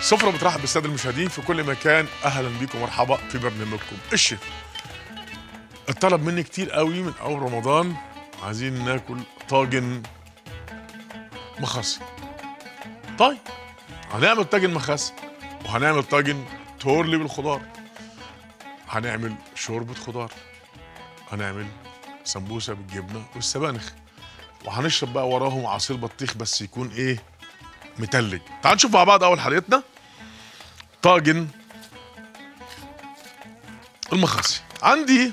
سفرة بترحب بالسادة المشاهدين في كل مكان أهلا بيكم ومرحبا في برنامجكم الشيف الطلب مني كتير قوي من أول رمضان عايزين ناكل طاجن مخاصي طيب هنعمل طاجن مخاصي وهنعمل طاجن تورلي بالخضار هنعمل شوربة خضار هنعمل سمبوسة بالجبنة والسبانخ وهنشرب بقى وراهم عصير بطيخ بس يكون ايه متلج تعال نشوف مع بعض اول حلقتنا طاجن المخاصي عندي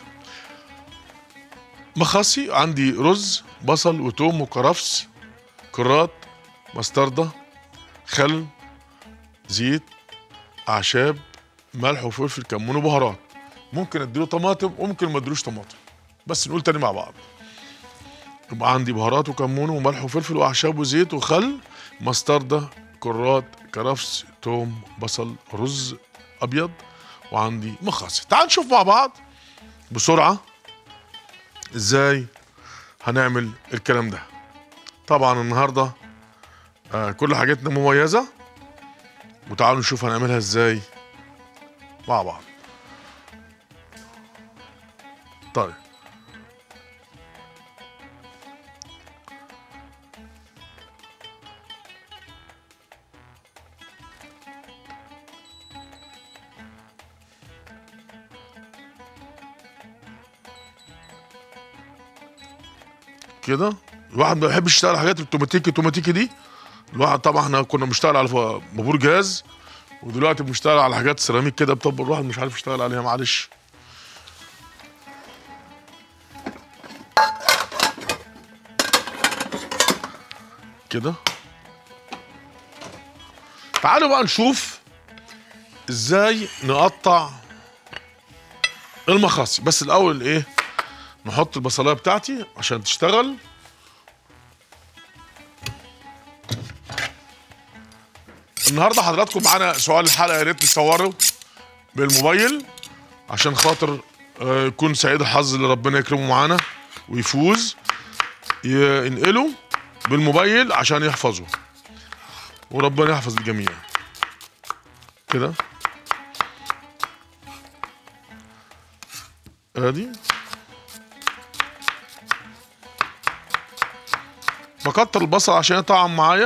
مخاصي عندي رز بصل وتوم وكرفس كرات مستردة خل زيت اعشاب ملح وفلفل كمون وبهارات ممكن اديله طماطم وممكن ما اديلوش طماطم بس نقول تاني مع بعض يبقى عندي بهارات وكمون وملح وفلفل واعشاب وزيت وخل مستردة كرات كرفس توم بصل رز ابيض وعندي مخاصي تعال نشوف مع بعض بسرعه ازاي هنعمل الكلام ده طبعا النهارده آه كل حاجاتنا مميزه وتعالوا نشوف هنعملها ازاي مع بعض طيب كده الواحد ما بيحبش يشتغل على حاجات التوماتيكي التوماتيكي دي الواحد طبعا احنا كنا بنشتغل على ف- بابور جاز ودلوقتي بنشتغل على حاجات سيراميك كده بطب الواحد مش عارف يشتغل عليها معلش كده تعالوا بقى نشوف ازاي نقطع المخاصي بس الاول ايه نحط البصلايه بتاعتي عشان تشتغل النهارده حضراتكم معانا سؤال الحلقه يا ريت تصوروا بالموبايل عشان خاطر آه، يكون سعيد الحظ اللي ربنا يكرمه معانا ويفوز ينقله بالموبايل عشان يحفظه وربنا يحفظ الجميع كده ادي بكتر البصل عشان يطعم معايا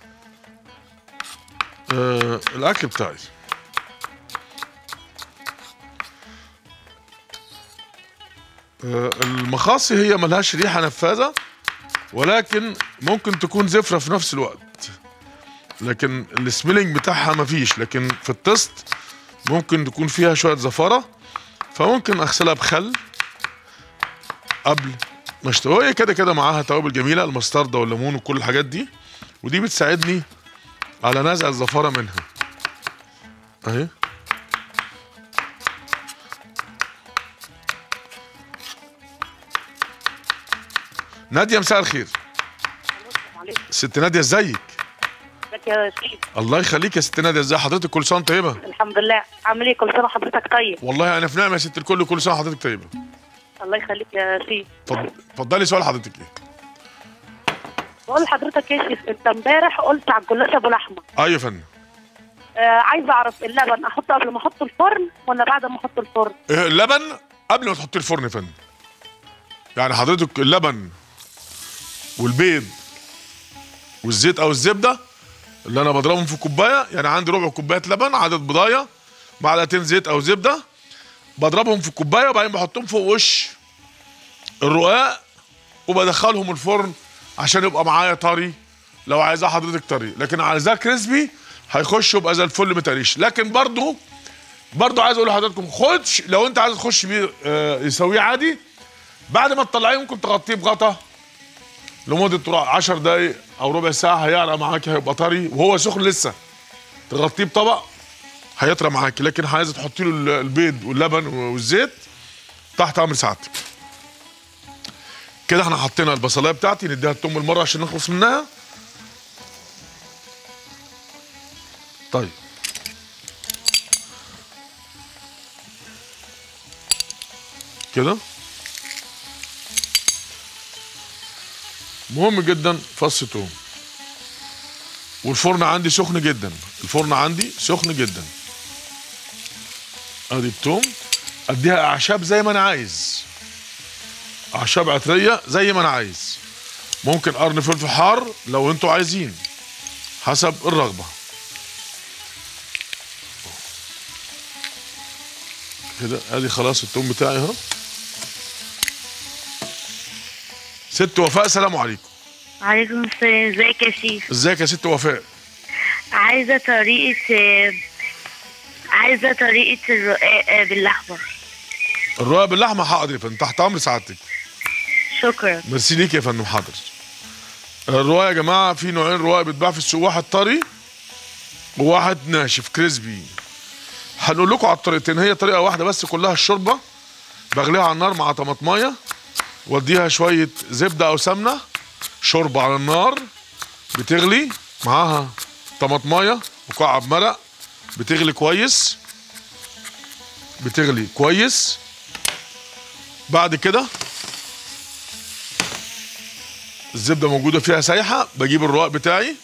آه الاكل بتاعي آه المخاصي هي ملهاش ريحه نفاذه ولكن ممكن تكون زفره في نفس الوقت لكن السميلنج بتاعها مفيش لكن في التست ممكن تكون فيها شويه زفاره فممكن اغسلها بخل قبل ما اشتوي هي كده كده معاها توابل جميله المستردة والليمون وكل الحاجات دي ودي بتساعدني على نزع الزفاره منها اهي ناديه مساء الخير عليكم ست ناديه ازيك ازيك يا سيدي الله يخليك يا ست ناديه ازي حضرتك كل سنه وأنت طيبه الحمد لله عامل ايه كل سنه وحضرتك طيب والله انا في نعمه يا ست الكل كل سنه وحضرتك طيبه الله يخليك يا سيدي اتفضل- اتفضلي سؤال حضرتك ايه بقول لحضرتك يا شيف انت امبارح قلت على الجلاش ابو لحمه ايوه يا فندم آه عايزه اعرف اللبن احطه قبل ما احطه الفرن ولا بعد ما احطه الفرن إيه، اللبن قبل ما تحطيه الفرن يا فندم يعني حضرتك اللبن والبيض والزيت او الزبده اللي انا بضربهم في كوبايه يعني عندي ربع كوبايه لبن عدد بضايه معلقتين زيت او زبده بضربهم في كوبايه وبعدين بحطهم فوق وش الرقاق وبدخلهم الفرن عشان يبقى معايا طري لو عايزاه حضرتك طري لكن عايزاه كريسبي هيخش يبقى زي الفل متقريش لكن برضو برضو عايز اقول لحضراتكم خدش لو انت عايز تخش بيه آه، يسويه عادي بعد ما تطلعيه ممكن تغطيه بغطا لمده 10 دقايق او ربع ساعه هيعرق معاك هيبقى طري وهو سخن لسه تغطيه بطبق هيطرى معاك لكن عايزه تحطي له ال- البيض واللبن والزيت تحت امر سعادتك كده احنا حطينا البصلايه بتاعتي نديها التوم بالمره عشان نخلص منها طيب كده مهم جدا فص توم والفرن عندي سخن جدا الفرن عندي سخن جدا ادي التوم اديها اعشاب زي ما انا عايز اعشاب عطريه زي ما انا عايز ممكن قرن فلفل حار لو انتوا عايزين حسب الرغبه كده ادي خلاص التوم بتاعي اهو ست وفاء سلام عليكم عليكم السلام ازيك يا شيف ازيك يا ست وفاء عايزة طريقة عايزة طريقة الرقاق باللحمة الرقاق باللحمه حاضر يا فندم تحت امر سعادتك شكرا ميرسي ليك يا فندم حاضر الرقاق يا جماعه في نوعين رقاق بيتباع في السوق واحد طري وواحد ناشف كريسبي هنقول لكم على الطريقتين هي طريقه واحده بس كلها الشوربه بغليها على النار مع طماطمايه واديها شويه زبده او سمنه شوربه على النار بتغلي معاها طماطمايه مكعب مرق بتغلي كويس بتغلي كويس بعد كده الزبده موجوده فيها سايحه بجيب الرقاق بتاعي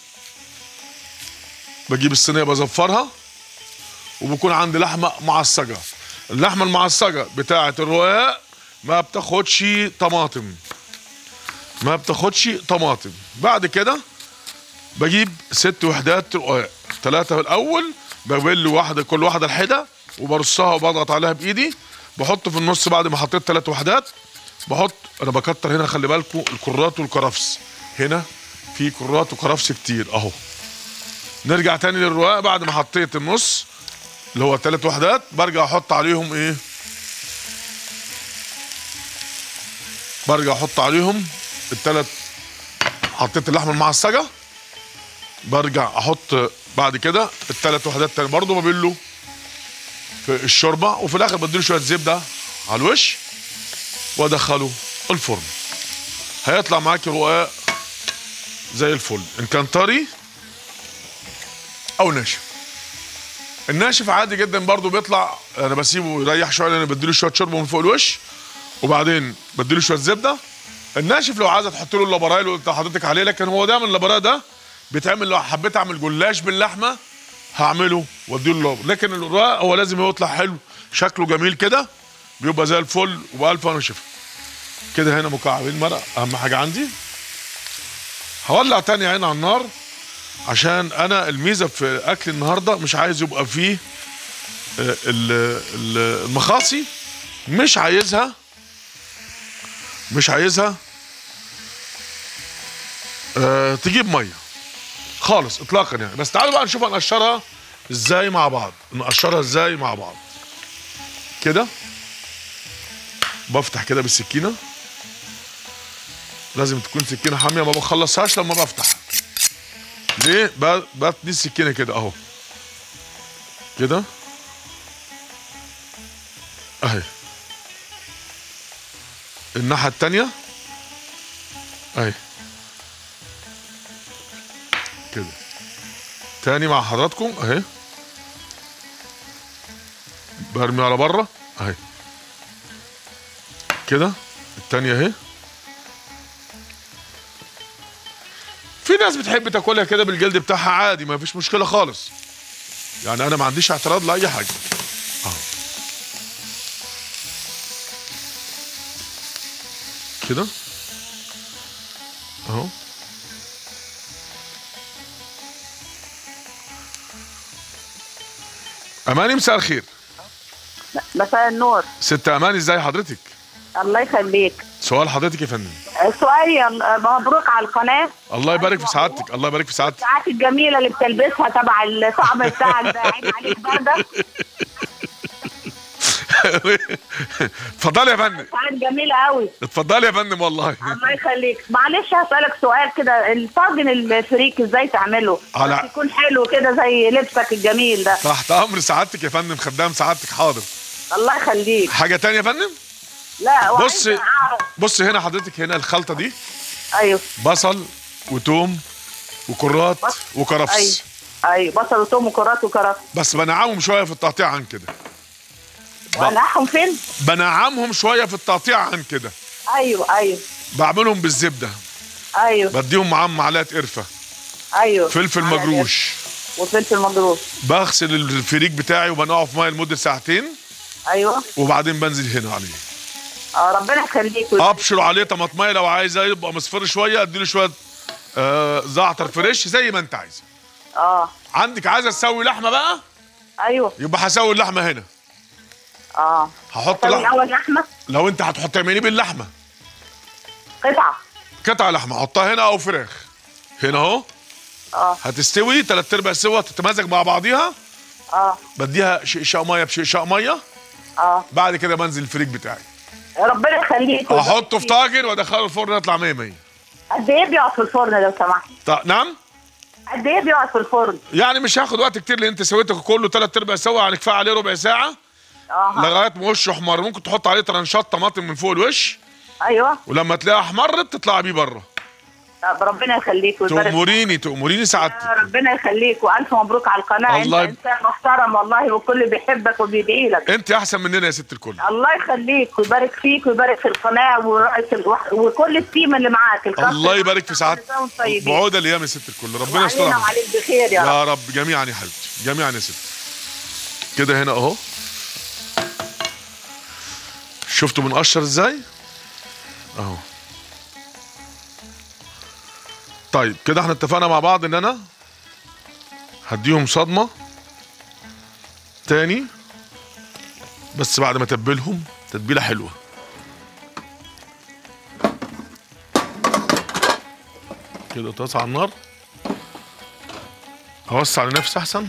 بجيب الصينيه بزفرها وبكون عندي لحمه معصجه اللحمه المعصجه بتاعه الرقاق ما بتاخدش طماطم ما بتاخدش طماطم بعد كده بجيب ست وحدات رقاق ثلاثه في الاول ببل واحده كل واحده الحده وبرصها وبضغط عليها بايدي بحط في النص بعد ما حطيت ثلاث وحدات بحط انا بكتر هنا خلي بالكم الكرات والكرفس هنا في كرات وكرفس كتير اهو نرجع تاني للرقاق بعد ما حطيت النص اللي هو ثلاث وحدات برجع احط عليهم ايه برجع احط عليهم الثلاث حطيت اللحمه المعصجه برجع احط بعد كده الثلاث وحدات تاني برضه ببله في الشوربه وفي الاخر بديله شويه زبده على الوش وادخله الفرن هيطلع معاكي رقاق زي الفل ان كان طري او ناشف الناشف عادي جدا برضو بيطلع انا بسيبه يريح شويه لان بديله شويه شوربه من فوق الوش وبعدين بديله شويه زبده الناشف لو عايزه تحط له اللابرايه اللي قلت لحضرتك عليه لكن هو دايما اللابرايه ده بيتعمل لو حبيت اعمل جلاش باللحمه هعمله واديله اللابر لكن الرقاق هو لازم يطلع حلو شكله جميل كده بيبقى زي الفل وبألف انا شفا كده هنا مكعبين مرق اهم حاجه عندي هولع تاني عين على النار عشان انا الميزه في اكل النهارده مش عايز يبقى فيه آه، ال- ال- المخاصي مش عايزها مش عايزها آه، تجيب ميه خالص اطلاقا يعني بس تعالوا بقى نشوف هنقشرها ازاي مع بعض نقشرها ازاي مع بعض كده بفتح كده بالسكينه لازم تكون سكينه حاميه ما بخلصهاش لما بفتح ليه ب- بتني السكينه كده اهو كده اهي الناحيه التانيه اهي كده تاني مع حضراتكم اهي برمي على بره اهي كده التانية اهي في ناس بتحب تاكلها كده بالجلد بتاعها عادي ما فيش مشكلة خالص يعني انا ما عنديش اعتراض لاي حاجة اهو كده اهو اماني مساء الخير مساء النور ست اماني ازاي حضرتك الله يخليك سؤال حضرتك يا فندم سؤال مبروك على القناه الله يبارك في سعادتك الله يبارك في سعادتك الساعات الجميله اللي بتلبسها تبع الطقم بتاعك ده عين عليك برضه اتفضلي يا فندم ساعات جميله قوي اتفضلي يا فندم والله الله يخليك معلش هسألك سؤال كده الطاجن الفريك ازاي تعمله على- بس يكون حلو كده زي لبسك الجميل ده تحت امر سعادتك يا فندم خدام سعادتك حاضر الله يخليك حاجه تانية يا فندم لا بص وعايزة أعرف. بص هنا حضرتك هنا الخلطه دي ايوه بصل وتوم وكرات بص. وكرفس ايوه ايوه بصل وثوم وكرات وكرات بس بنعمهم شويه في التقطيع عن كده وانقعهم فين؟ بنعمهم شويه في التقطيع عن كده ايوه ايوه بعملهم بالزبده ايوه بديهم معاهم معلقه قرفه ايوه فلفل على مجروش وفلفل مضروب بغسل الفريك بتاعي وبنقعه في ميه لمده ساعتين ايوه وبعدين بنزل هنا عليه اه ربنا يخليك ويبارك ابشر عليه طماطميه لو عايزه يبقى مصفر شويه اديله شويه آه زعتر فريش زي ما انت عايزه اه عندك عايزه تسوي لحمه بقى ايوه يبقى هسوي اللحمه هنا اه هحط طب لحمه الاول لحمه لو انت هتحط تعمليه باللحمه قطعه قطع لحمه حطها هنا او فراخ هنا اهو اه هتستوي تلات ارباع سوا تتمازج مع بعضيها اه بديها شقشاق ميه بشقشاق ميه اه بعد كده بنزل الفريك بتاعي ربنا يخليك ويبارك احطه في فيك. طاجن وادخله الفرن يطلع 100 100 قد ايه بيقعد في الفرن لو سمحت طيب نعم قد ايه بيقعد في الفرن يعني مش هاخد وقت كتير لان انت سويته كله تلات ارباع سوا يعني كفايه عليه ربع ساعه اه لغايه ما وشه احمر ممكن تحط عليه ترنشات طماطم من فوق الوش ايوه ولما تلاقيها احمرت تطلع بيه بره طب ربنا يخليك ويبارك فيك. تأمريني تأمريني سعادتك يا ربنا يخليك والف مبروك على القناه الله انت يب- انسان محترم والله والكل بيحبك وبيدعي لك انت احسن مننا يا ست الكل الله يخليك ويبارك فيك ويبارك في القناه ورئيس الوح... وكل التيم اللي معاك الكابتن الله يبارك في سعادتك كل سنة وانتم طيبين بعودة الايام يا ست الكل ربنا وعلينا يسترها وعليك بخير يا رب يا رب جميعا يا حبيبتي جميعا يا ست كده هنا اهو شفتوا بنقشر ازاي اهو طيب كده احنا اتفقنا مع بعض ان انا هديهم صدمة تاني بس بعد ما اتبلهم تتبيلة حلوة كده طاسة على النار اوسع لنفسي احسن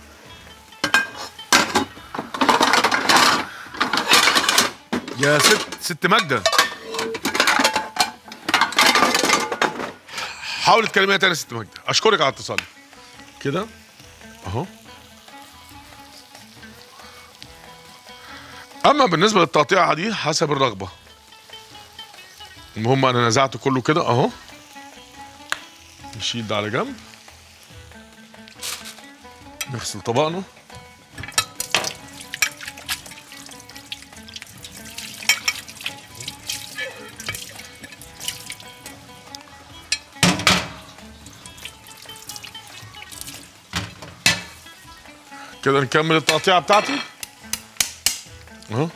يا ست ست ماجدة حاول تكلميها تاني يا ست ماجدة اشكرك على اتصالك كده اهو اما بالنسبة للتقطيعة دي حسب الرغبة المهم انا نزعته كله كده اهو نشيل ده على جنب نغسل طبقنا كده نكمل التقطيعة بتاعتي اهو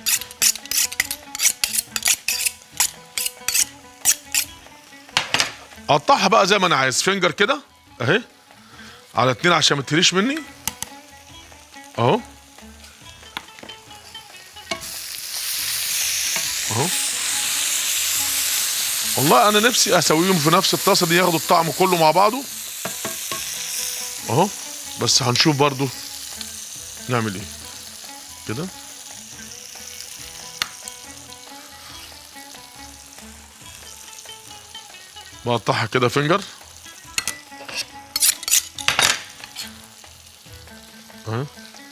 قطعها بقى زي ما انا عايز فينجر كده اهي على اتنين عشان ما تهريش مني اهو اهو والله انا نفسي اسويهم في نفس الطاسه دي ياخدوا الطعم كله مع بعضه اهو بس هنشوف برضو نعمل ايه كده بقطعها كده فينجر اهو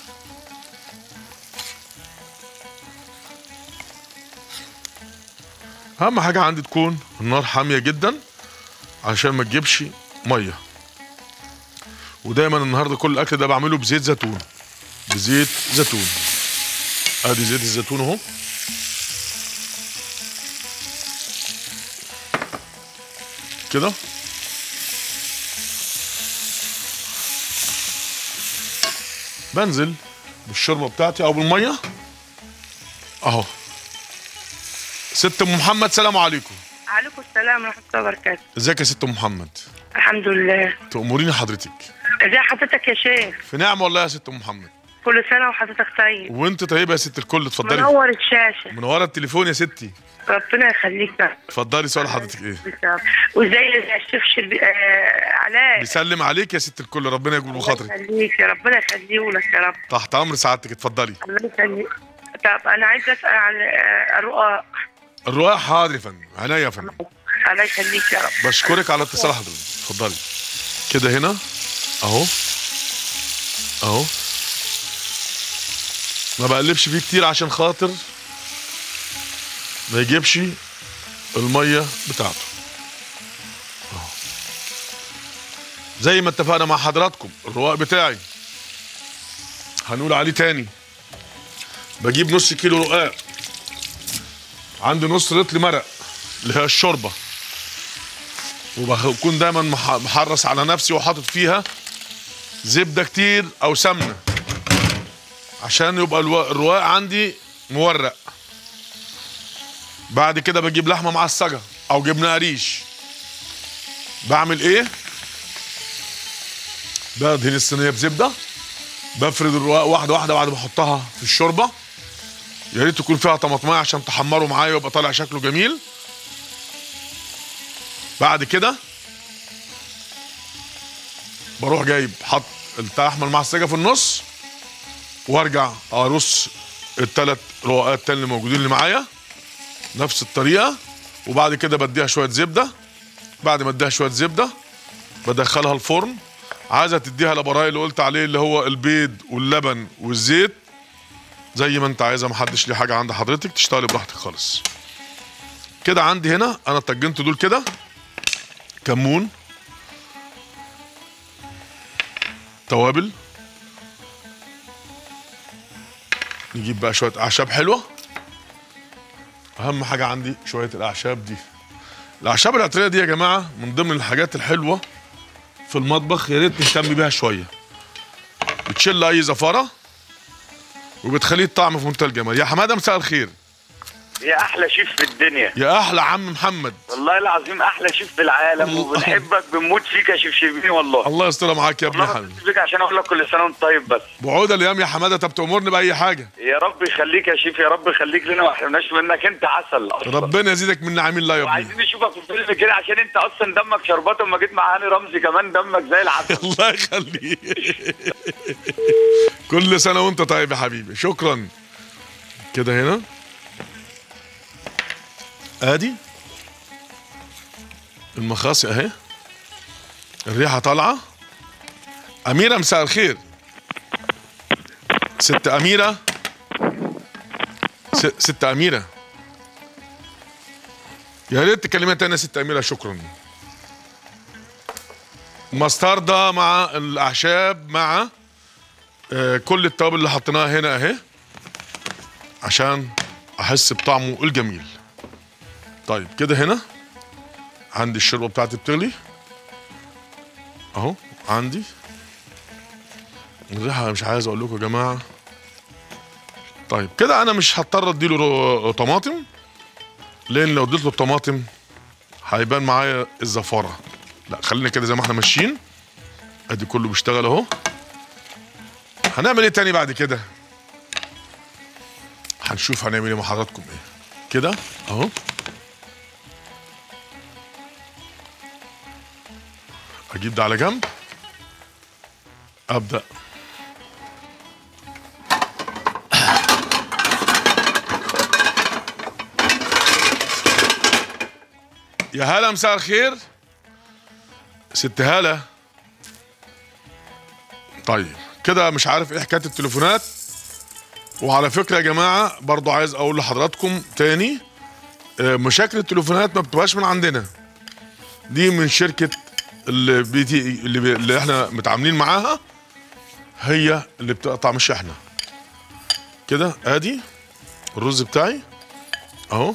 اهم حاجه عندي تكون النار حاميه جدا عشان ما تجيبش ميه ودايما النهارده كل الاكل ده بعمله بزيت زيتون بزيت زيتون ادي زيت الزيتون اهو كده بنزل بالشوربه بتاعتي او بالميه اهو ست ام محمد سلام عليكم عليكم السلام ورحمة الله وبركاته ازيك يا ست ام محمد الحمد لله تأمريني حضرتك ازي حضرتك يا شيخ في نعم والله يا ست ام محمد كل سنة وحضرتك طيب وانت طيبه يا ست الكل اتفضلي منور الشاشة منوره التليفون يا ستي ربنا يخليك بقى. اتفضلي سؤال حضرتك ايه وازاي الشيخ شربي آه علاء بيسلم عليك يا ست الكل ربنا يجبر الله بخاطرك يخليك يا ربنا يخليه لك يا رب تحت امر سعادتك اتفضلي الله يخليك طب انا عايزه اسال عن آه، الرقاق الرواق حاضر يا فندم عينيا يا فندم الله يخليك يا رب بشكرك على اتصال حضرتك اتفضلي كده هنا اهو اهو ما بقلبش فيه كتير عشان خاطر ما يجيبش الميه بتاعته اهو زي ما اتفقنا مع حضراتكم الرواق بتاعي هنقول عليه تاني بجيب نص كيلو رقاق عندي نص رطل مرق اللي هي الشوربه وبكون دايما مح- محرص على نفسي وحاطط فيها زبده كتير او سمنه عشان يبقى الو- الرواق عندي مورق بعد كده بجيب لحمه معصجه او جبنه قريش بعمل ايه بدهن الصينيه بزبده بفرد الرواق واحده واحده بعد ما احطها في الشوربه يا ريت تكون فيها طماطمايه عشان تحمره معايا ويبقى طالع شكله جميل بعد كده بروح جايب حط اللحمه المعصجه في النص وارجع ارص الثلاث رقاقات تاني اللي موجودين اللي معايا نفس الطريقه وبعد كده بديها شويه زبده بعد ما اديها شويه زبده بدخلها الفرن عايزه تديها الابراي اللي قلت عليه اللي هو البيض واللبن والزيت زي ما انت عايزه محدش ليه حاجه عند حضرتك تشتغلي براحتك خالص كده عندي هنا انا طجنت دول كده كمون توابل نجيب بقى شويه اعشاب حلوه اهم حاجه عندي شويه الاعشاب دي الاعشاب العطريه دي يا جماعه من ضمن الحاجات الحلوه في المطبخ يا ريت نهتم بيها شويه بتشيل اي زفاره وبتخليه الطعم في منتهى الجمال يا حماده مساء الخير يا احلى شيف في الدنيا يا احلى عم محمد والله العظيم احلى شيف في العالم الله. وبنحبك بنموت فيك يا شيف شيبين والله الله يستر معاك يا ابني والله حبيبي بتصل بيك عشان اقول لك كل سنه وانت طيب بس بعود الايام يا حماده طب تامرني باي حاجه يا رب يخليك يا شيف يا رب يخليك لنا ما احرمناش منك انت عسل اصلا ربنا يزيدك من نعيم الله يا ابني وعايزين نشوفك في فيلم كده عشان انت اصلا دمك شربات وما جيت مع هاني رمزي كمان دمك زي العسل الله يخليك كل سنه وانت طيب يا حبيبي شكرا كده هنا ادي المخاصي اهي الريحه طالعه اميره مساء الخير ست اميره س- ست اميره يا ريت تكلمها تاني يا ست اميره شكرا مستردة مع الأعشاب مع آه، كل التوابل اللي حطيناها هنا أهي عشان أحس بطعمه الجميل طيب كده هنا عندي الشوربة بتاعتي بتغلي أهو عندي الريحة مش عايز أقول لكم يا جماعة طيب كده أنا مش هضطر أديله رو- طماطم لأن لو اديت له الطماطم هيبان معايا الزفارة لا خلينا كده زي ما احنا ماشيين ادي كله بيشتغل اهو هنعمل ايه تاني بعد كده هنشوف هنعمل ايه مع حضراتكم ايه كده اهو اجيب ده على جنب ابدا يا هلا مساء الخير ست هالة طيب كده مش عارف ايه حكايه التليفونات وعلى فكره يا جماعه برضو عايز اقول لحضراتكم تاني آه، مشاكل التليفونات ما بتبقاش من عندنا دي من شركه اللي بيتي اللي, بي اللي احنا متعاملين معاها هي اللي بتقطع مش احنا كده ادي الرز بتاعي اهو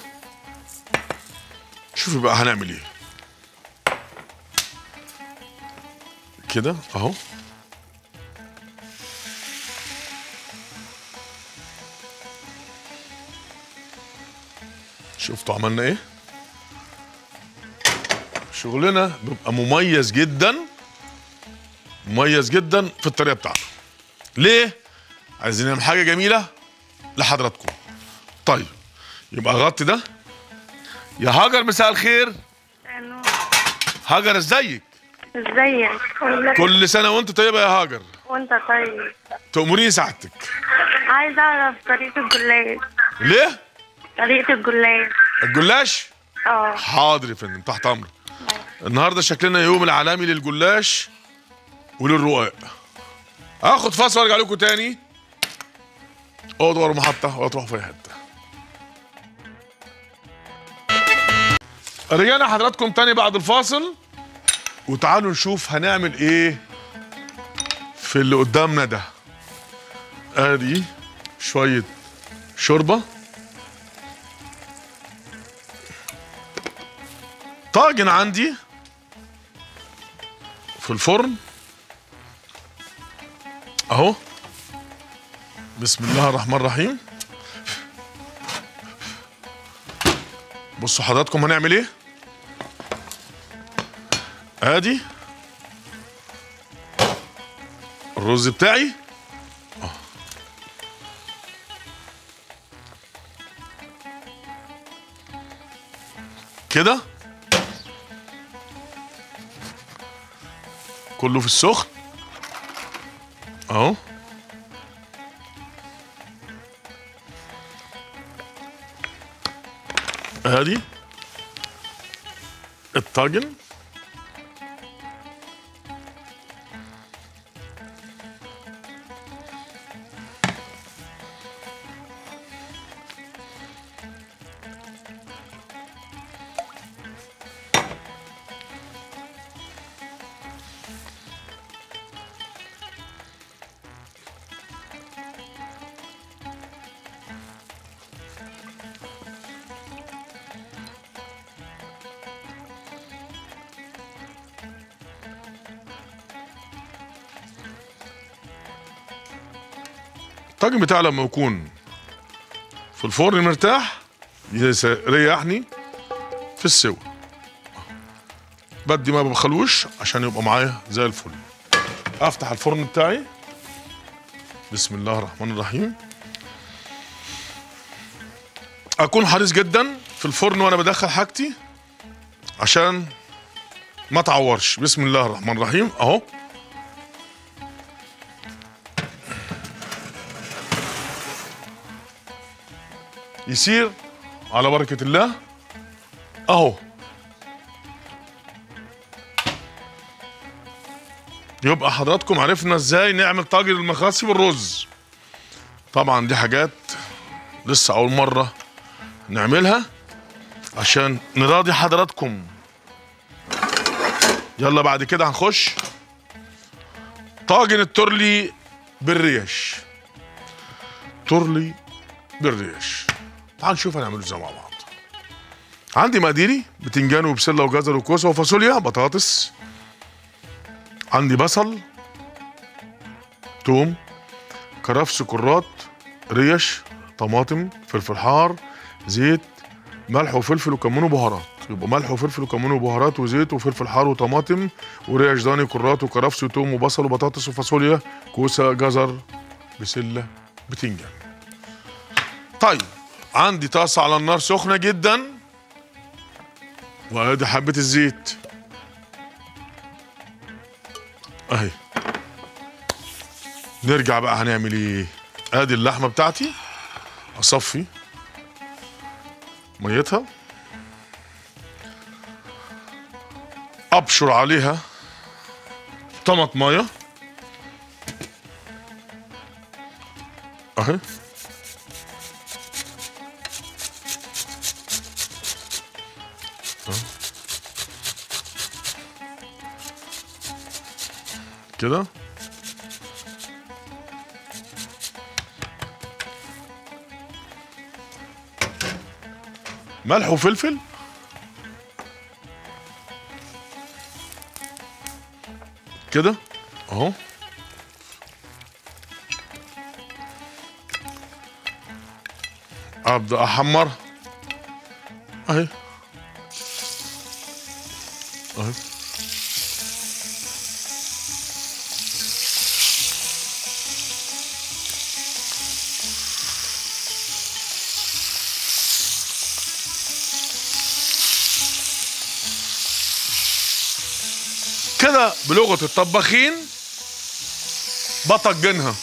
شوفي بقى هنعمل ايه كده اهو شفتوا عملنا ايه شغلنا بيبقى مميز جدا مميز جدا في الطريقه بتاعته ليه عايزين نعمل حاجه جميله لحضراتكم طيب يبقى غطي ده يا هاجر مساء الخير هاجر ازيك ازيك كل سنه وانت طيبه يا هاجر وانت طيب تأمريني سعادتك عايز اعرف طريقة الجلاش ليه طريقة الجلاش الجلاش اه حاضر يا فندم تحت امرك النهارده شكلنا يوم العالمي للجلاش وللرقاق اخد فاصل وارجع لكم تاني اقعدوا ورا محطه ولا تروحوا في أي حته رجعنا حضراتكم تاني بعد الفاصل وتعالوا نشوف هنعمل ايه في اللي قدامنا ده ادي شويه شوربه طاجن عندي في الفرن اهو بسم الله الرحمن الرحيم بصوا حضراتكم هنعمل ايه ادي الرز بتاعي آه. كده كله في السخن اهو ادي الطاجن الطاجن بتاعي لما يكون في الفرن مرتاح يريحني في السوا بدي ما بخلوش عشان يبقى معايا زي الفل افتح الفرن بتاعي بسم الله الرحمن الرحيم اكون حريص جدا في الفرن وانا بدخل حاجتي عشان ما تعورش بسم الله الرحمن الرحيم اهو يسير على بركة الله اهو يبقى حضراتكم عرفنا ازاي نعمل طاجن المخاصي بالرز طبعا دي حاجات لسه اول مرة نعملها عشان نراضي حضراتكم يلا بعد كده هنخش طاجن الترلي بالريش ترلي بالريش تعال نشوف هنعمله ازاي مع بعض عندي مقاديري بتنجان وبسله وجزر وكوسه وفاصوليا بطاطس عندي بصل توم كرفس كرات ريش طماطم فلفل حار زيت ملح وفلفل وكمون وبهارات يبقى ملح وفلفل وكمون وبهارات وزيت وفلفل حار وطماطم وريش ضاني كرات وكرفس وتوم وبصل وبطاطس وفاصوليا كوسه جزر بسله بتنجان طيب عندي طاسه على النار سخنه جدا وادي حبه الزيت اهي نرجع بقى هنعمل ايه ادي اللحمه بتاعتي اصفي ميتها ابشر عليها طماطمايه اهي كده ملح وفلفل كده اهو ابدا احمر اهي اهي كده بلغة الطباخين بطجنها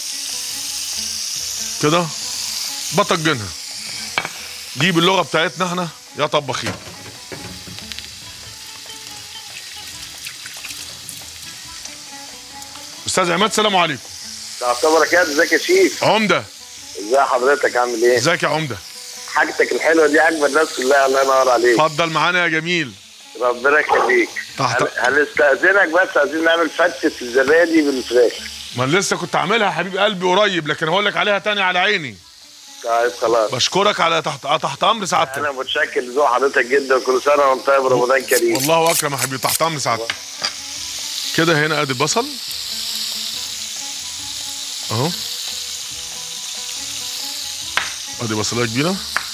كده بطجنها دي باللغة بتاعتنا احنا يا طباخين استاذ عماد السلام عليكم تعتبر بركات ازيك يا شيف عمدة ازي حضرتك عامل ايه ازيك يا عمدة حاجتك الحلوه دي عاجبه الناس كلها الله ينور عليك اتفضل معانا يا جميل ربنا يخليك تحت- هن- هنستأذنك بس عايزين نعمل فتة الزبادي بالفراخ ما أنا لسه كنت عاملها يا حبيب قلبي قريب لكن هقول لك عليها تاني على عيني طيب خلاص بشكرك على تحت آه، تحت امر سعادتك انا متشكر لذوق حضرتك جدا كل سنه وانت طيب رمضان كريم والله اكرم يا حبيبي تحت امر سعادتك كده هنا ادي البصل اهو ادي بصلايه كبيره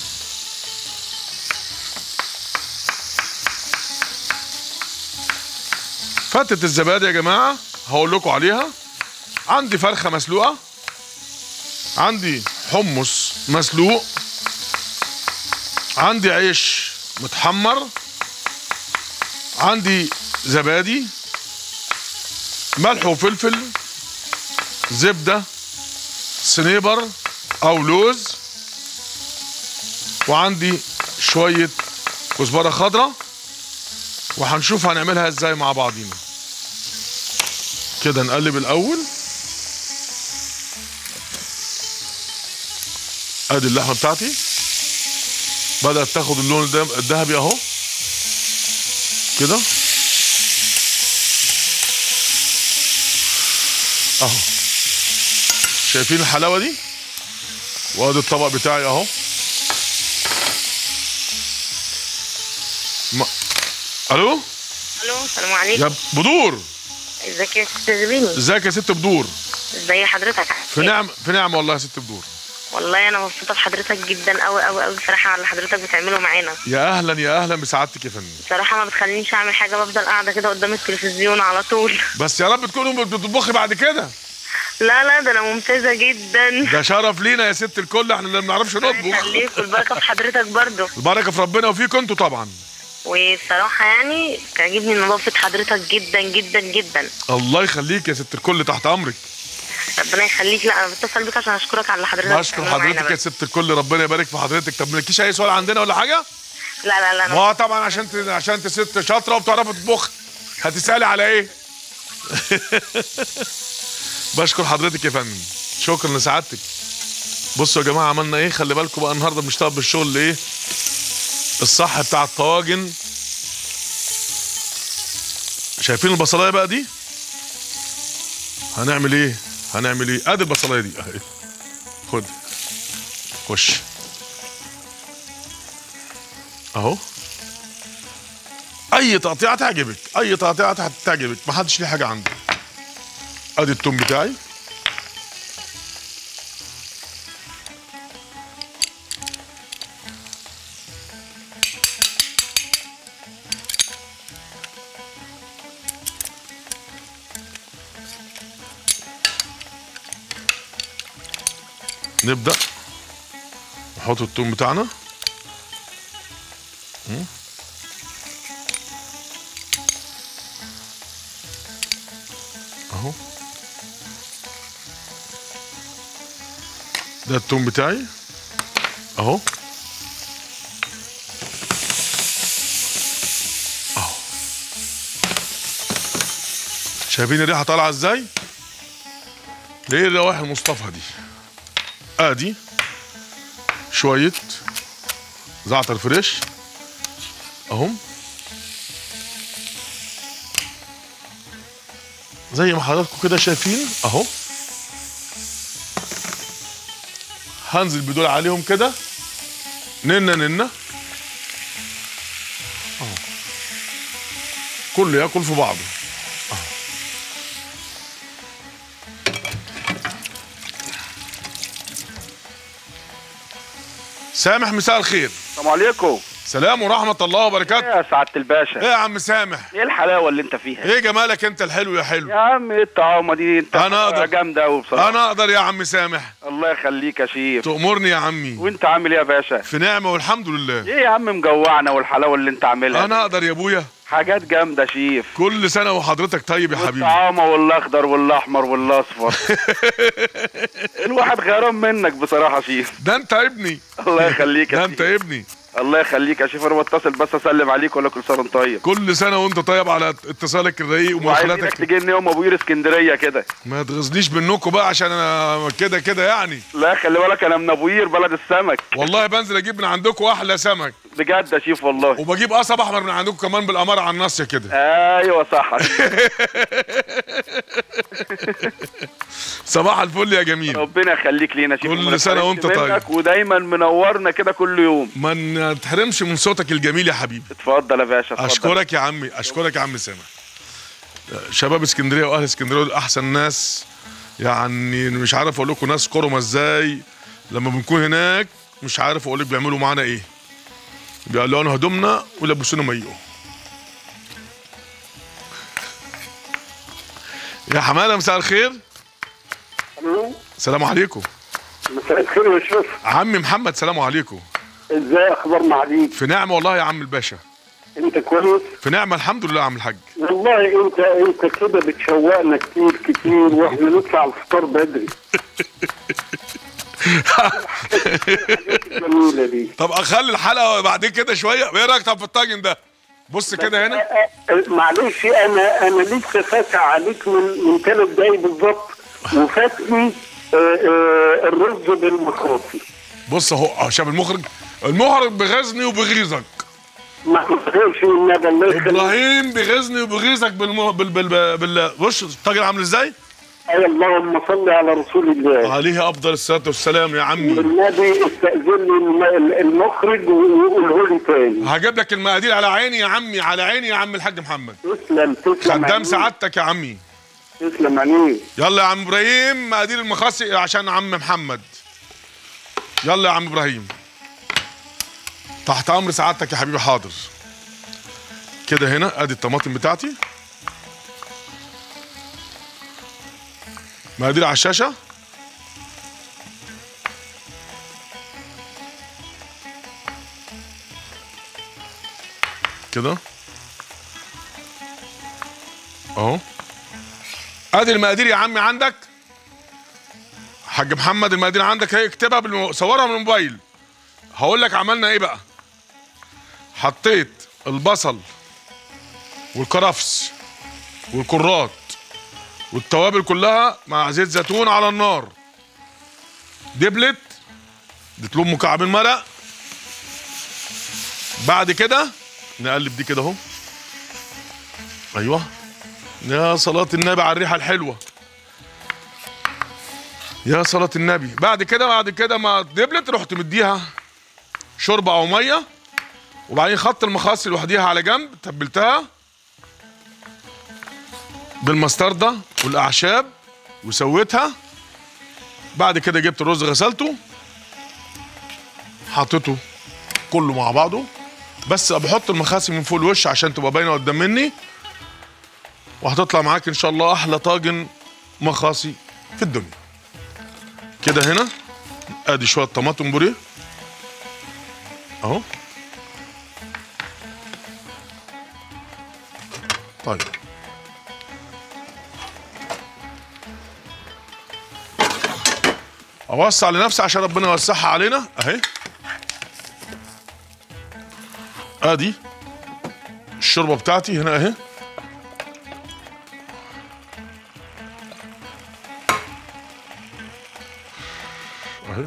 فتة الزبادي يا جماعة هقول لكم عليها عندي فرخة مسلوقة عندي حمص مسلوق عندي عيش متحمر عندي زبادي ملح وفلفل زبدة سنيبر أو لوز وعندي شوية كزبرة خضراء وهنشوف هنعملها ازاي مع بعضينا كده نقلب الأول ادي اللحمة بتاعتي بدأت تاخد اللون الدم- الذهبي اهو كده اهو شايفين الحلاوه دي وادي الطبق بتاعي اهو ما... الو الو السلام عليكم يا بدور ازيك يا ست زبيني ازيك يا ست بدور ازي حضرتك في نعم في نعم والله يا ست بدور والله انا مبسوطه بحضرتك جدا قوي قوي قوي بصراحه على اللي حضرتك بتعمله معانا يا اهلا يا اهلا بسعادتك يا فندم بصراحه ما بتخلينيش اعمل حاجه بفضل قاعده كده قدام التلفزيون على طول بس يا رب تكونوا بتطبخي بعد كده لا لا ده انا ممتازه جدا ده شرف لينا يا ست الكل احنا اللي ما بنعرفش نطبخ خليك والبركه في حضرتك برضو البركه في ربنا وفيكم انتوا طبعا وبصراحه يعني تعجبني نظافه حضرتك جدا جدا جدا الله يخليك يا ست الكل تحت امرك ربنا يخليك لا انا بتصل بيك عشان اشكرك على اللي حضرتك بشكر بتعمله معانا حضرتك يا بس. ست الكل ربنا يبارك في حضرتك طب مالكيش اي سؤال عندنا ولا حاجه؟ لا لا لا ما أنا هو طبعا عشان ت... عشان انت ست شاطره وبتعرفي تطبخي هتسالي على ايه؟ بشكر حضرتك يا فندم شكرا لسعادتك بصوا يا جماعه عملنا ايه خلي بالكم بقى النهارده بنشتغل بالشغل اللي ايه الصح بتاع الطواجن شايفين البصلايه بقى دي هنعمل ايه هنعمل ايه ادي البصلايه دي اهي خد خش اهو اي تقطيعه تعجبك اي تقطيعه تعجبك ما حدش ليه حاجه عنده ادي التوم بتاعي نبدا نحط التوم بتاعنا مم. اهو ده التوم بتاعي اهو اهو شايفين الريحه طالعه ازاي ليه الروائح المصطفى دي ادي شويه زعتر فريش اهم زي ما حضراتكم كده شايفين اهو هنزل بدول عليهم كده ننا ننا اهو كله ياكل في بعضه اهو سامح مساء الخير السلام عليكم سلام ورحمة الله وبركاته يا سعادة الباشا ايه يا عم سامح ايه الحلاوة اللي انت فيها ايه جمالك انت الحلو يا يا حلو عم ايه الطعامة دي انت أنا أقدر. جامدة قوي بصراحة انا اقدر يا عم سامح الله يخليك يا شيف تأمرني يا عمي وانت عامل ايه يا باشا في نعمة والحمد لله ايه يا عم مجوعنا والحلاوة اللي انت عاملها انا اقدر يا ابويا حاجات جامدة شيف كل سنة وحضرتك طيب يا حبيبي والطعامة والاخضر والاحمر والاصفر الواحد غيران منك بصراحة شيف ده انت ابني الله يخليك ده يا انت شيف ابني الله يخليك يا شيف انا بتصل بس اسلم عليك ولا كل سنة وانت طيب كل سنة وانت طيب على اتصالك الرقيق وعايزينك ومداخلاتك تجي لنا يوم ابو قير اسكندرية كده ما تغزنيش منكم بقى عشان انا كده كده يعني لا خلي بالك انا من ابو قير بلد السمك والله بنزل اجيب من عندكم احلى سمك بجد يا شيف والله وبجيب قصب احمر من عندكم كمان بالاماره على الناصيه كده ايوه صح صباح الفل يا جميل ربنا يخليك لينا شيف كل وما سنة نتحرمش وانت طيب. منك ودايما منورنا كده كل يوم ما نتحرمش من صوتك الجميل يا حبيبي اتفضل يا باشا اتفضل اشكرك يا عمي اشكرك يا عم سامح شباب اسكندريه واهل اسكندريه دول احسن ناس يعني مش عارف اقول لكم ناس كرمه ازاي لما بنكون هناك مش عارف اقول لك بيعملوا معانا ايه بيقلعوا هدومنا ويلبسونا مايو يا حماده مساء الخير السلام عليكم مساء الخير يا شرف عمي محمد سلام عليكم ازاي اخبار معاليك في نعمه والله يا عم الباشا انت كويس في نعمه الحمد لله يا عم الحاج والله انت انت كده بتشوقنا كتير كتير واحنا نطلع الفطار بدري الحاجات الجميله دي طب اخلي الحلقه بعد كده شويه ايه رايك طب في الطاجن ده بص كده هنا أ- أ- معلش انا انا لسه فاتح عليك من من ثلاث دقايق بالظبط وفاتني آه، آه، الرز بالمخاطي بص اهو أهو شاف المخرج المخرج بغزني وبغيظك ما تنساش النبي الله يخليك ابراهيم بغزني وبغيظك بالم... بال... بال... بال... بص الطاجن عامل ازاي أي اللهم صل على رسول الله عليه افضل الصلاه والسلام يا عمي النبي استأذن لي الم- المخرج ويقوله لي تاني هجيب لك المقادير على عيني يا عمي على عيني يا عم الحاج محمد تسلم تسلم خدام عينيك. سعادتك يا عمي تسلم عينيك يلا يا عم ابراهيم مقادير المخاصي عشان عم محمد يلا يا عم ابراهيم تحت امر سعادتك يا حبيبي حاضر كده هنا ادي الطماطم بتاعتي مقادير على الشاشه كده اهو ادي المقادير يا عمي عندك حاج محمد المقادير عندك هي اكتبها بالمو... صورها من الموبايل هقول لك عملنا ايه بقى حطيت البصل والكرفس والكرات والتوابل كلها مع زيت زيتون على النار دبلت اديت لهم مكعبين مرق بعد كده نقلب دي كده اهو ايوه يا صلاة النبي على الريحة الحلوة يا صلاة النبي بعد كده بعد كده ما دبلت رحت مديها شوربة أو مية وبعدين خدت المخاصي لوحديها على جنب تبلتها بالمستردة والأعشاب وسويتها بعد كده جبت الرز غسلته حطيته كله مع بعضه بس بحط المخاسي من فوق الوش عشان تبقى باينه قدام مني وهتطلع معاك ان شاء الله احلى طاجن مخاصي في الدنيا كده هنا ادي شويه طماطم بوريه اهو طيب اوسع لنفسي عشان ربنا يوسعها علينا اهي ادي الشوربه بتاعتي هنا اهي اهي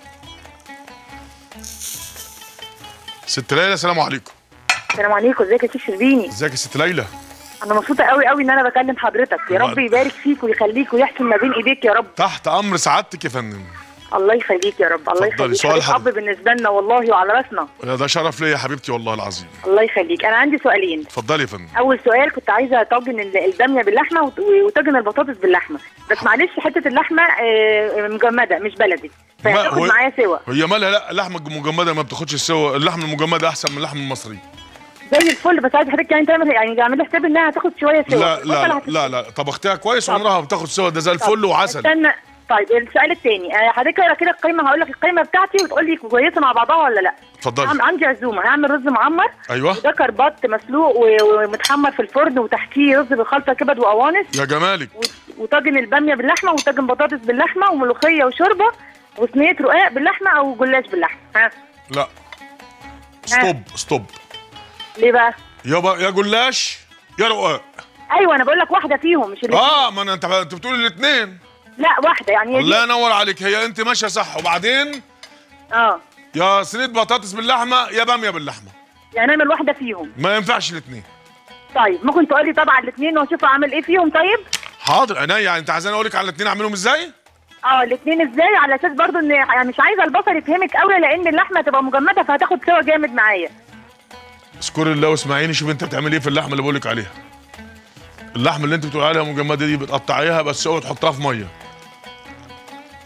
ست ليلى السلام عليكم السلام عليكم ازيك يا شيخ شربيني ازيك يا ست ليلى انا مبسوطه قوي قوي ان انا بكلم حضرتك يا رب يبارك فيك ويخليك ويحسن ما بين ايديك يا رب تحت امر سعادتك يا فندم الله يخليك يا رب الله اتفضلي، يخليك سؤال حبيب اب حضرتك. بالنسبه لنا والله وعلى راسنا يا ده شرف ليا يا حبيبتي والله العظيم الله يخليك انا عندي سؤالين اتفضلي يا فندم اول سؤال كنت عايزه طاجن ال- الباميه باللحمه وت- وطاجن البطاطس باللحمه بس معلش حته اللحمه آه، مجمده مش بلدي ما- فهتاخد هو- معايا سوا هي مالها لا اللحمه المجمده ما بتاخدش السوا اللحمه المجمده احسن من اللحم المصري زي الفل بس عايز حضرتك يعني تعمل يعني تعمل حساب انها هتاخد شويه سوا لا بطل لا هت- لا لا طبختها كويس طب. وعمرها ما بتاخد سوا ده زي الفل وعسل استنى طيب السؤال الثاني حضرتك اقرا كده القيمه هقول لك القيمه بتاعتي وتقول لي كويسه مع بعضها ولا لا اتفضلي عم- عندي عزومه هعمل رز معمر ايوه وده كربات مسلوق و- ومتحمر في الفرن وتحتيه رز بالخلطه كبد وقوانص يا جمالك و- وطاجن الباميه باللحمه وطاجن بطاطس باللحمه وملوخيه وشوربه وصينيه رقاق باللحمه او جلاش باللحمه ها لا ستوب ستوب ليه بقى يابا يا جلاش يا رقاق ايوه انا بقول لك واحده فيهم مش اللي اه ما انا انت انت بتقول الاثنين لا واحده يعني هي دي- الله ينور عليك هي انت ماشيه صح وبعدين اه يا صينيه بطاطس باللحمه يا باميه باللحمه يعني اعمل واحده فيهم ما ينفعش الاثنين طيب ممكن تقولي طبعا الاثنين واشوف اعمل ايه فيهم طيب حاضر عينيا يعني انت عايزاني اقول لك على الاثنين اعملهم ازاي اه الاثنين ازاي على اساس برضو ان يعني مش عايزه البصل يفهمك قوي لان اللحمه تبقى مجمده فهتاخد سوا جامد معايا اذكر الله واسمعيني شوف انت بتعمل ايه في اللحمه اللي بقول لك عليها اللحمه اللي انت بتقول عليها مجمده دي بتقطعيها بس اوعي تحطها في ميه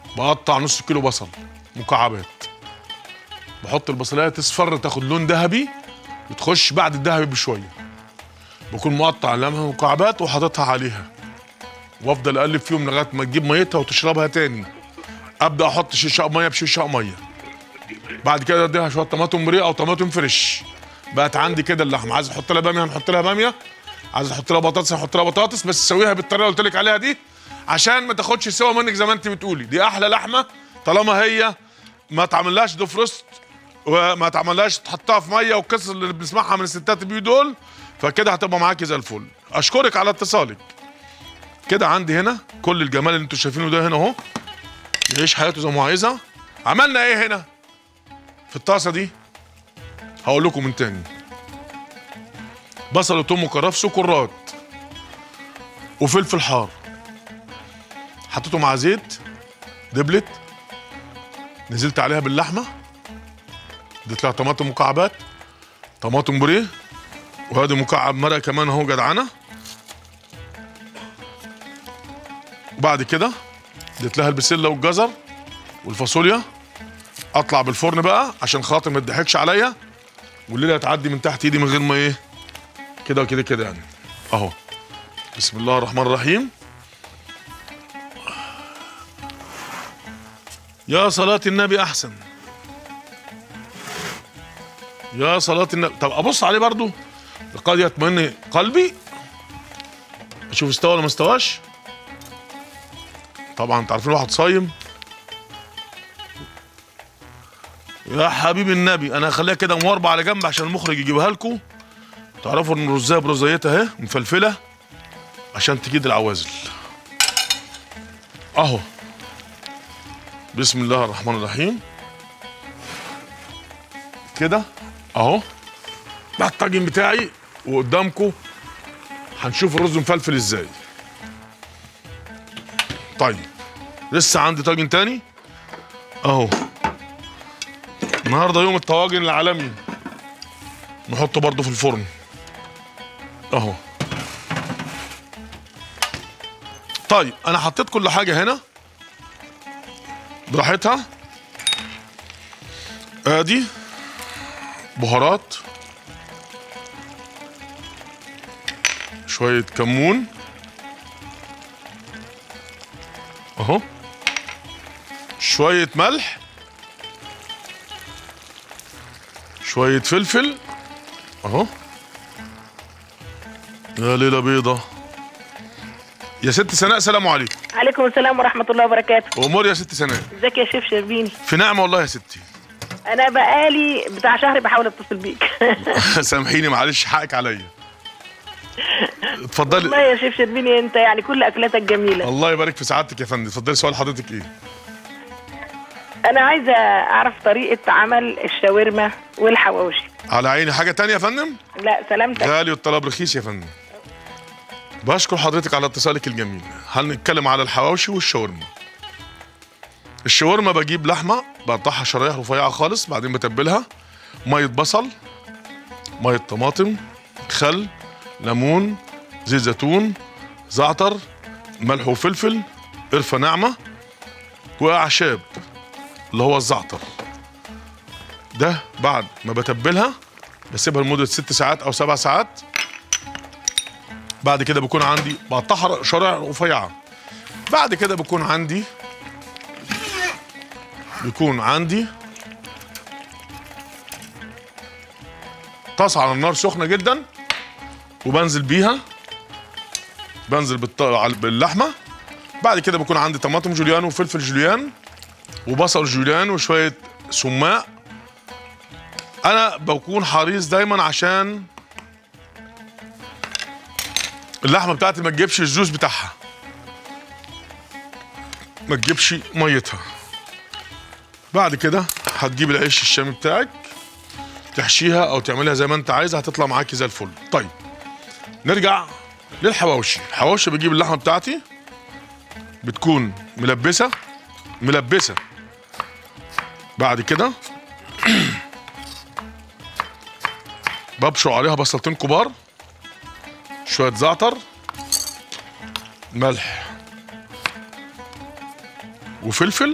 بقطع نص كيلو بصل مكعبات بحط البصلايه تصفر تاخد لون ذهبي وتخش بعد الذهبي بشويه بكون مقطع لمها مكعبات وحاططها عليها وافضل اقلب فيهم لغايه ما تجيب ميتها وتشربها تاني ابدا احط شيشه ميه بشيشه ميه بعد كده اديها شويه طماطم مريه او طماطم فريش بقت عندي كده اللحمه عايز احط لها باميه هنحط لها باميه عايز احط لها بطاطس هنحط لها بطاطس بس سويها بالطريقه اللي قلت لك عليها دي عشان ما تاخدش سوا منك زي ما انت بتقولي دي احلى لحمه طالما هي ما تعملهاش دفرست وما تعملهاش تحطها في ميه والقصص اللي بنسمعها من الستات البيو دول فكده هتبقى معاكي زي الفل اشكرك على اتصالك كده عندي هنا كل الجمال اللي انتوا شايفينه ده هنا اهو يعيش حياته زي ما هو عايزها عملنا ايه هنا في الطاسه دي هقول لكم من تاني بصل وتوم وكرفس سكرات وفلفل حار حطيته مع زيت دبلت نزلت عليها باللحمه اديت لها طماطم مكعبات طماطم بوريه وهذا مكعب مرق كمان اهو جدعنه وبعد كده اديت لها البسله والجزر والفاصوليا اطلع بالفرن بقى عشان خاطر ما تضحكش عليا والليله هتعدي من تحت ايدي من غير ما ايه كده وكده كده يعني اهو بسم الله الرحمن الرحيم يا صلاة النبي أحسن يا صلاة النبي طب أبص عليه برضو لقد يطمئن قلبي أشوف استوى ولا ما استواش طبعا انت عارفين واحد صايم يا حبيب النبي انا هخليها كده مواربة على جنب عشان المخرج يجيبها لكم تعرفوا ان الرزايه برزيتها اهي مفلفله عشان تجيد العوازل اهو بسم الله الرحمن الرحيم كده اهو ده الطاجن بتاعي وقدامكم هنشوف الرز مفلفل ازاي طيب لسه عندي طاجن تاني اهو النهارده يوم الطواجن العالمي نحطه برضه في الفرن اهو طيب انا حطيت كل حاجه هنا براحتها ادي بهارات شويه كمون اهو شويه ملح شويه فلفل اهو يا ليله بيضه يا ست سناء سلام عليكم عليكم السلام ورحمة الله وبركاته امور يا ست سناء ازيك يا شيف شربيني في نعمه والله يا ستي انا بقالي بتاع شهر بحاول اتصل بيك سامحيني معلش حقك عليا والله اتفضلي يا شيف شربيني انت يعني كل اكلاتك جميلة الله يبارك في سعادتك يا فندم اتفضلي سؤال حضرتك ايه انا عايزة اعرف طريقة عمل الشاورما والحواوشي على عيني حاجه تانية يا فندم لا سلامتك غالي والطلب رخيص يا فندم بشكر حضرتك على اتصالك الجميل هنتكلم على الحواوشي والشاورما الشاورما بجيب لحمه بقطعها شرايح رفيعه خالص بعدين بتبلها ميه بصل ميه طماطم خل ليمون زيت زيتون زعتر ملح وفلفل قرفه ناعمه واعشاب اللي هو الزعتر ده بعد ما بتبلها بسيبها لمده ست ساعات او سبع ساعات بعد كده بكون عندي بقطعها شرايح رفيعه بعد كده بكون عندي بيكون عندي طاسه على النار سخنه جدا وبنزل بيها بنزل بالط... على- باللحمه بعد كده بكون عندي طماطم جوليان وفلفل جوليان وبصل جوليان وشويه سماق انا بكون حريص دايما عشان اللحمه بتاعتي ما تجيبش الجوز بتاعها ما تجيبش ميتها بعد كده هتجيب العيش الشامي بتاعك تحشيها او تعملها زي ما انت عايز هتطلع معاكي زي الفل طيب نرجع للحواوشي الحواوشي بجيب اللحمه بتاعتي بتكون ملبسه ملبسه بعد كده ببشر عليها بصلتين كبار شويه زعتر ملح وفلفل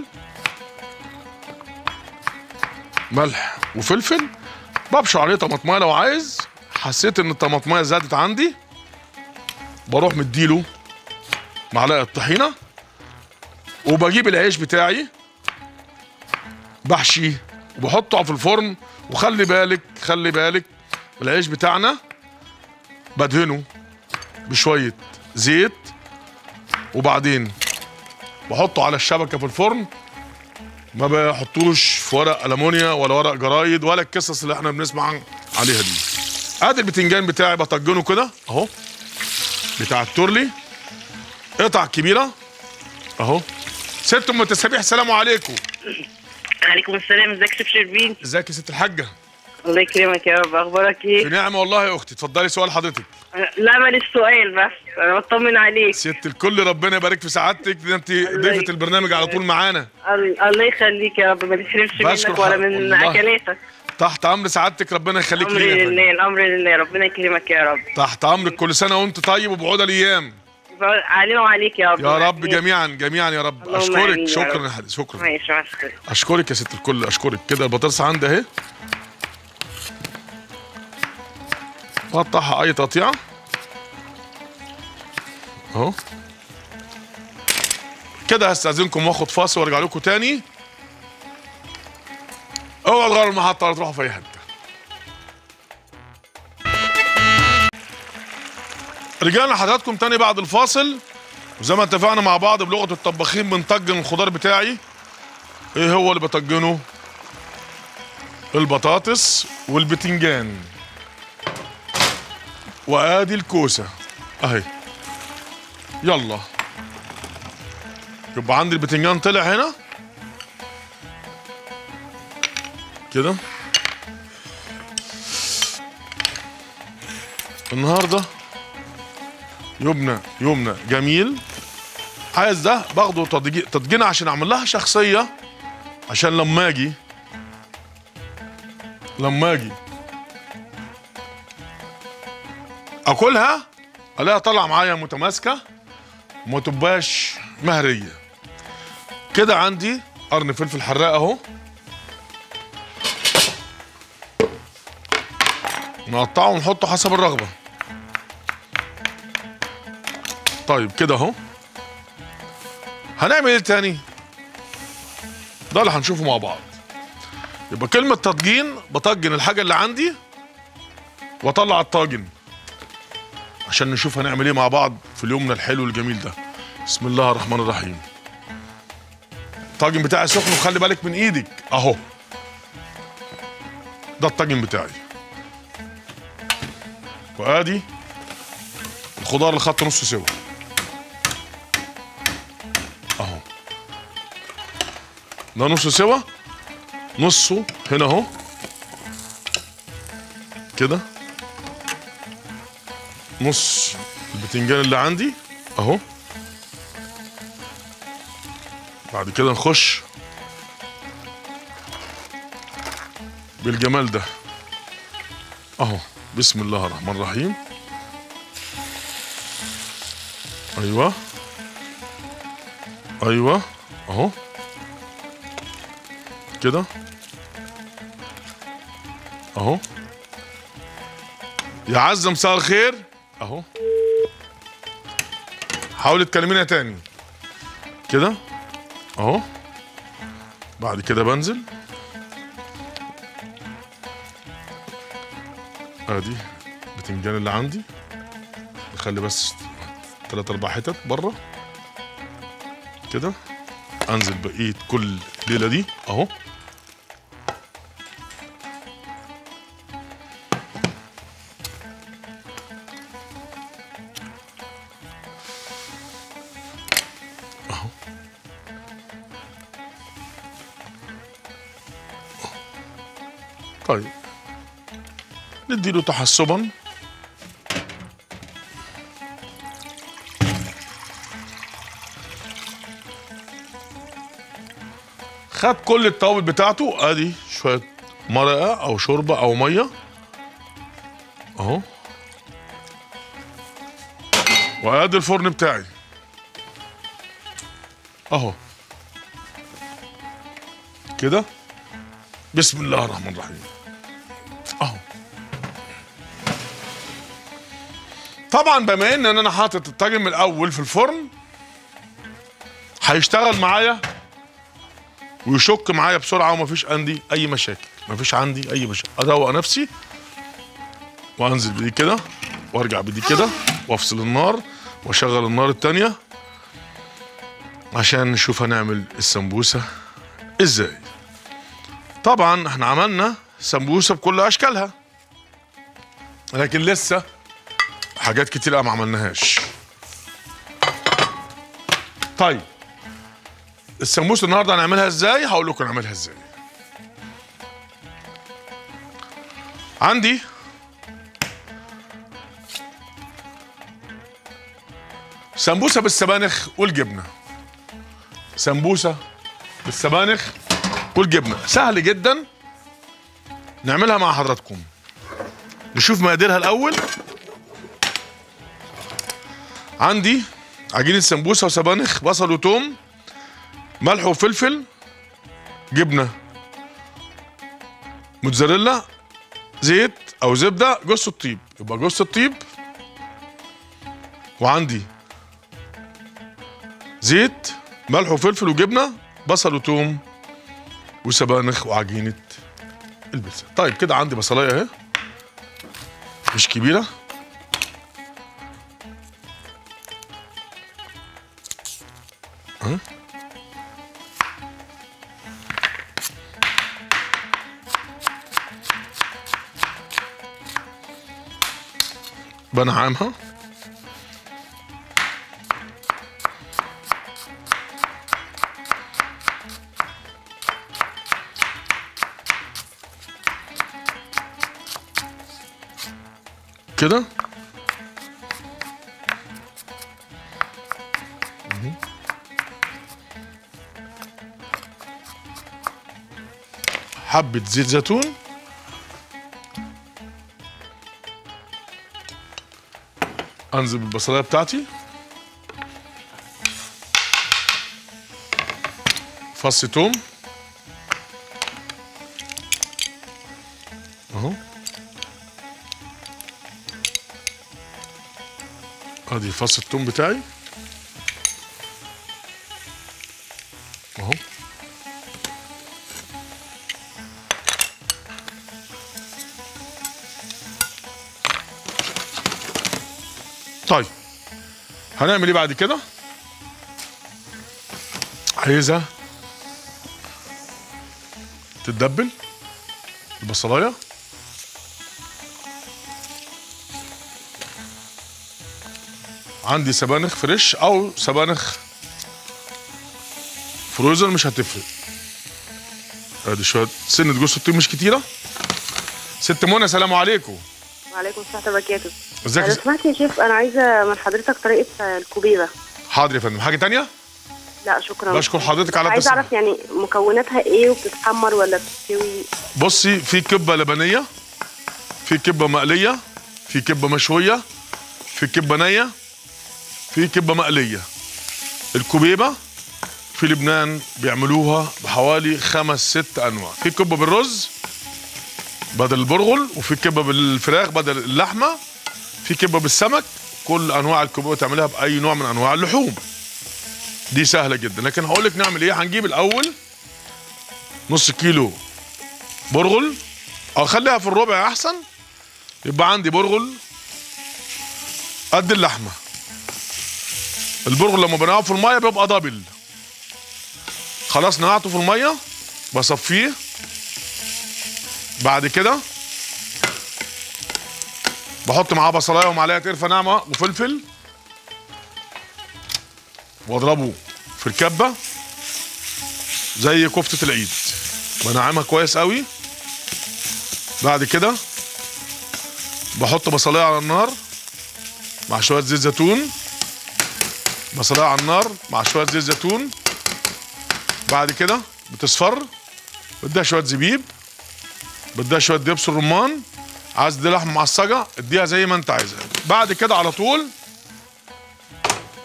ملح وفلفل ببشر عليه طماطمايه لو عايز حسيت ان الطماطمايه زادت عندي بروح مديله معلقه طحينه وبجيب العيش بتاعي بحشيه وبحطه في الفرن وخلي بالك خلي بالك العيش بتاعنا بدهنه بشويه زيت وبعدين بحطه على الشبكه في الفرن ما بحطوش في ورق المونيا ولا ورق جرايد ولا القصص اللي احنا بنسمع عن- عليها دي ادي البتنجان بتاعي بطجنه كده اهو بتاع التورلي قطع كبيره اهو ست ام تسابيح السلام عليكم عليكم السلام ازيك يا شيف شربين ازيك يا ست الحاجه الله يكرمك يا رب اخبارك في ايه نعمه والله يا اختي اتفضلي سؤال حضرتك لا ماليش سؤال بس انا بطمن عليك ست الكل ربنا يبارك في سعادتك ده انت ضيفه البرنامج على طول معانا ال- الله يخليك يا رب ما تحرمش بشكر منك ولا حضرتك. من والله. اكلاتك تحت امر سعادتك ربنا يخليك الامر لينا يا فندم. لله الامر لله ربنا يكرمك يا رب تحت امرك كل سنه وانت طيب وبعود الايام علينا وعليك يا رب يا رب جميعا جميعا يا رب اللهم اشكرك آمين يا شكرا رب. يا حبيبي شكرا ماشي مع السلامه اشكرك يا ست الكل اشكرك كده البطاطس عندي اهي قطعها اي تقطيعه اهو كده هستاذنكم واخد فاصل وارجع لكم تاني اوعوا تغيروا المحطه ولا تروحوا في اي حته رجعنا لحضراتكم تاني بعد الفاصل وزي ما اتفقنا مع بعض بلغه الطباخين بنطجن الخضار بتاعي ايه هو اللي بطجنه البطاطس والبتنجان وادي الكوسه اهي يلا يبقى عندي البتنجان طلع هنا كده النهارده يومنا يومنا جميل عايز ده باخده تدجي- تدجينه عشان اعمل لها شخصيه عشان لما اجي لما اجي اكلها الاقيها طالعه معايا متماسكه وما تبقاش مهريه كده عندي قرن فلفل حراق اهو نقطعه ونحطه حسب الرغبه طيب كده اهو هنعمل ايه تاني ده اللي هنشوفه مع بعض يبقى كلمة تطجين بطجن الحاجة اللي عندي واطلع الطاجن عشان نشوف هنعمل ايه مع بعض في اليومنا الحلو الجميل ده بسم الله الرحمن الرحيم الطاجن بتاعي سخن وخلي بالك من ايدك اهو ده الطاجن بتاعي وادي الخضار اللي خدت نص سوا اهو ده نص سوا نصه هنا اهو كده نص البتنجان اللي عندي اهو بعد كده نخش بالجمال ده اهو بسم الله الرحمن الرحيم ايوه ايوه اهو كده اهو يا عزة مساء الخير اهو حاولي تكلمينا تاني كده اهو بعد كده بنزل ادي بتنجان اللي عندي بخلي بس تلات اربع حتت بره كده انزل بقيه كل الليله دي اهو اهو طيب نديله تحسبا خد كل التوابل بتاعته ادي شويه مرقه او شوربه او ميه اهو وادي الفرن بتاعي اهو كده بسم الله الرحمن الرحيم اهو طبعا بما ان انا حاطط الطاجن من الاول في الفرن هيشتغل معايا ويشك معايا بسرعه ومفيش عندي اي مشاكل مفيش عندي اي مشاكل اروق نفسي وانزل بدي كده وارجع بدي كده وافصل النار واشغل النار التانية عشان نشوف هنعمل السمبوسة ازاي طبعا احنا عملنا سمبوسة بكل اشكالها لكن لسه حاجات كتير ما عملناهاش طيب السمبوسة النهارده هنعملها ازاي هقول لكم نعملها ازاي عندي سمبوسه بالسبانخ والجبنه سمبوسه بالسبانخ والجبنه سهل جدا نعملها مع حضراتكم نشوف مقاديرها الاول عندي عجينه سمبوسه وسبانخ بصل وتوم ملح وفلفل جبنه موتزاريلا زيت او زبده جوز الطيب يبقى جوز الطيب وعندي زيت ملح وفلفل وجبنه بصل وتوم وسبانخ وعجينه البيتزا طيب كده عندي بصلايه اهي مش كبيره أه؟ بنعمها كده مهم. حبة زيت زيتون انزل بالبصلايه بتاعتي فص توم اهو ادي فص التوم بتاعي اهو طيب هنعمل ايه بعد كده عايزها تتدبل البصلايه عندي سبانخ فريش او سبانخ فروزن مش هتفرق ادي شويه سنه جوز الطيب مش كتيره ست منى سلام عليكم وعليكم السلام وبركاته ازيك لو يا س- سمحت يا شيف انا عايزه من حضرتك طريقه الكوبيبه حاضر يا فندم حاجه تانية لا شكرا بشكر حضرتك على عايزه التص- اعرف يعني مكوناتها ايه وبتتحمر ولا بتستوي بصي في كبه لبنيه في كبه مقليه في كبه مشويه في كبه نيه في كبه مقليه الكبيبه في لبنان بيعملوها بحوالي خمس ست انواع في كبه بالرز بدل البرغل وفي كبه بالفراخ بدل اللحمه في كبه بالسمك كل انواع الكبه تعملها باي نوع من انواع اللحوم دي سهله جدا لكن هقول لك نعمل ايه هنجيب الاول نص كيلو برغل او خليها في الربع احسن يبقى عندي برغل قد اللحمه البرغل لما بنقعه في الميه بيبقى دبل خلاص نقعته في الميه بصفيه بعد كده بحط معاه بصلايه ومعلقه قرفه ناعمه وفلفل واضربه في الكبه زي كفته العيد بنعمها كويس قوي بعد كده بحط بصلايه على النار مع شويه زيت زيتون بصلايه على النار مع شويه زيت زيتون بعد كده بتصفر بديها شويه زبيب بديها شويه دبس الرمان عايز دي لحمه معصجه اديها زي ما انت عايزها بعد كده على طول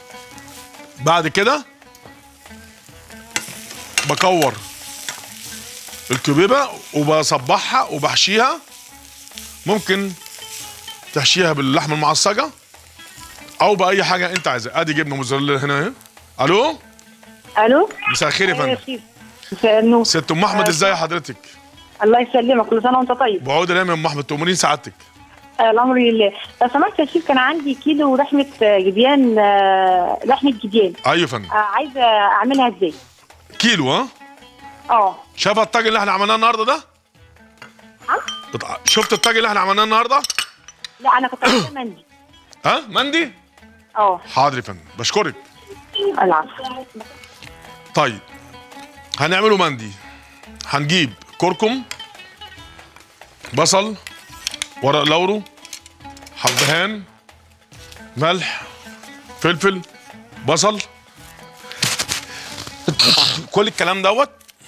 بعد كده بكور الكبيبه وبصبحها وبحشيها ممكن تحشيها باللحمه المعصجه او باي حاجه انت عايزها ادي جبنه موزاريلا هنا اهي الو الو مساء الخير يا أيوة يا فندم شيف مساء النور ست ام احمد ازاي حضرتك الله يسلمك كل سنه وانت طيب بعود الايام يا ام احمد تؤمرين سعادتك آه، الامر لله لو سمحت يا شيف كان عندي كيلو لحمه آه، جديان آه، لحمه جديان ايوه يا فندم آه، عايزه اعملها ازاي كيلو ها اه شايف الطاجن اللي احنا عملناه النهارده ده ها؟ بتع- شفت الطاجن اللي احنا عملناه النهارده لا انا كنت عايزه مندي ها مندي اه حاضر يا فندم بشكرك العفو طيب هنعمله مندي هنجيب كركم بصل ورق لورو حبهان ملح فلفل بصل كل الكلام دوت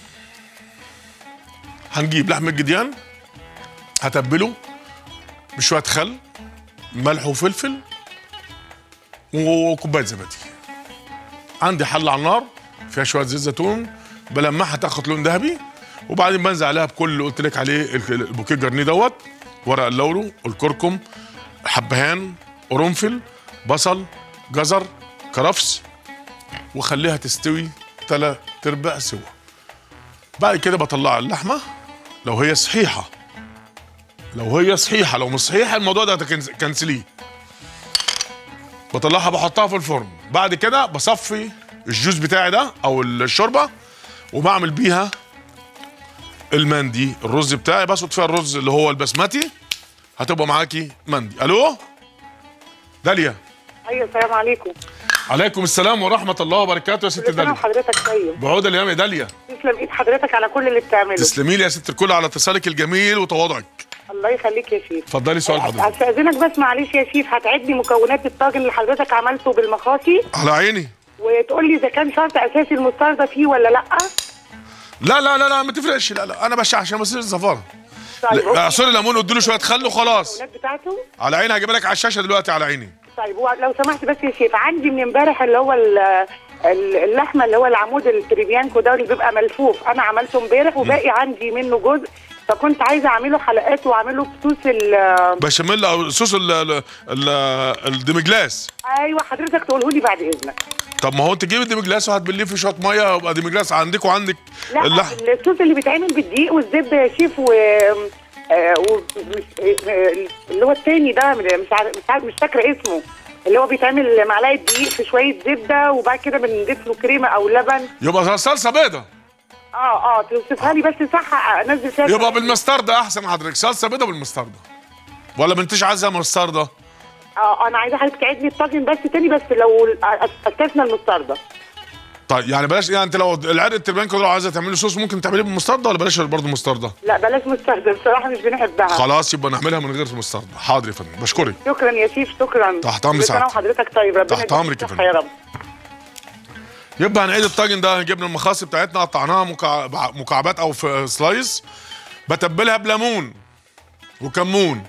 هنجيب لحم الجديان هتبله بشويه خل ملح وفلفل وكوبايه زبادي عندي حله على النار فيها شويه زيت زيتون بلمعها تاخد لون ذهبي وبعدين بنزل عليها بكل اللي قلت لك عليه ال- البوكيه جرنيه دوت ورق اللورو الكركم حبهان قرنفل بصل جزر كرفس وخليها تستوي تلات ارباع سوا بعد كده بطلع اللحمه لو هي صحيحه لو هي صحيحه لو مش صحيحه الموضوع ده تكنس- كنسليه بطلعها بحطها في الفرن بعد كده بصفي الجوز بتاعي ده او الشوربه وبعمل بيها المندي الرز بتاعي بسقط فيها الرز اللي هو البسمتي هتبقى معاكي مندي الو داليا ايوه السلام عليكم عليكم السلام ورحمه الله وبركاته يا ست كل سنه داليا وحضرتك طيب بعود الايام يا داليا تسلم ايد حضرتك على كل اللي بتعمله تسلمي لي يا ست الكل على اتصالك الجميل وتواضعك الله يخليك يا شيف اتفضلي سؤال حضرتك هستأذنك بس معلش يا شيف هتعد لي مكونات الطاجن اللي حضرتك عملته بالمخاصي على عيني وتقول لي اذا كان شرط اساسي المستردة فيه ولا لا لا لا لا لا ما تفرقش لا لا انا بس عشان بصير الزفاره طيب لا، اعصري ليمون واديله شويه خل وخلاص المكونات بتاعته على عيني هجيبها لك على الشاشه دلوقتي على عيني طيب هو لو سمحت بس يا شيف عندي من امبارح اللي هو ال- ال- اللحمه اللي هو العمود التريبيانكو ده اللي بيبقى ملفوف انا عملته امبارح وباقي عندي منه جزء فكنت عايزه اعمله حلقات واعمله بصوص ال- بشاميل او صوص ال- ال- ال- الديمجلاس ايوه حضرتك تقوله لي بعد اذنك طب ما هو انت جيب الديمجلاس وهتبليه في شويه ميه ويبقى ديمجلاس عندك وعندك لا اللحم الصوص اللي بيتعمل بالدقيق والزبده يا شيف و آه، و- مش- آه، اللي هو التاني ده مش عارف مش, عارف مش فاكره اسمه اللي هو بيتعمل معلقه دقيق في شويه زبده وبعد كده بنضيف له كريمه او لبن يبقى صلصه بيضه اه اه توصفها لي بس صح انزل فيها يبقى شوية. بالمستردة احسن حضرتك صلصه بيضه بالمستردة ولا بنتش عايزها مستردة اه انا عايزه حضرتك تعيد لي الطاجن بس تاني بس لو استثنى المستردة طيب يعني بلاش يعني انت لو العرق التربانكو لو عايزه تعملي صوص ممكن تعمليه بالمستردة ولا بلاش برضه مستردة لا بلاش مستردة بصراحه مش بنحبها خلاص يبقى نعملها من غير مستردة حاضر يا فندم بشكرك شكرا يا شيف شكرا تحت أمر كل سنة سعادتك. وحضرتك طيب ربنا تحت يديك أمرك يا الصحة فندم. يا رب يبقى هنعيد الطاجن ده جبنا المخاصي بتاعتنا قطعناها مكع- مكعبات او في سلايس بتبلها بليمون وكمون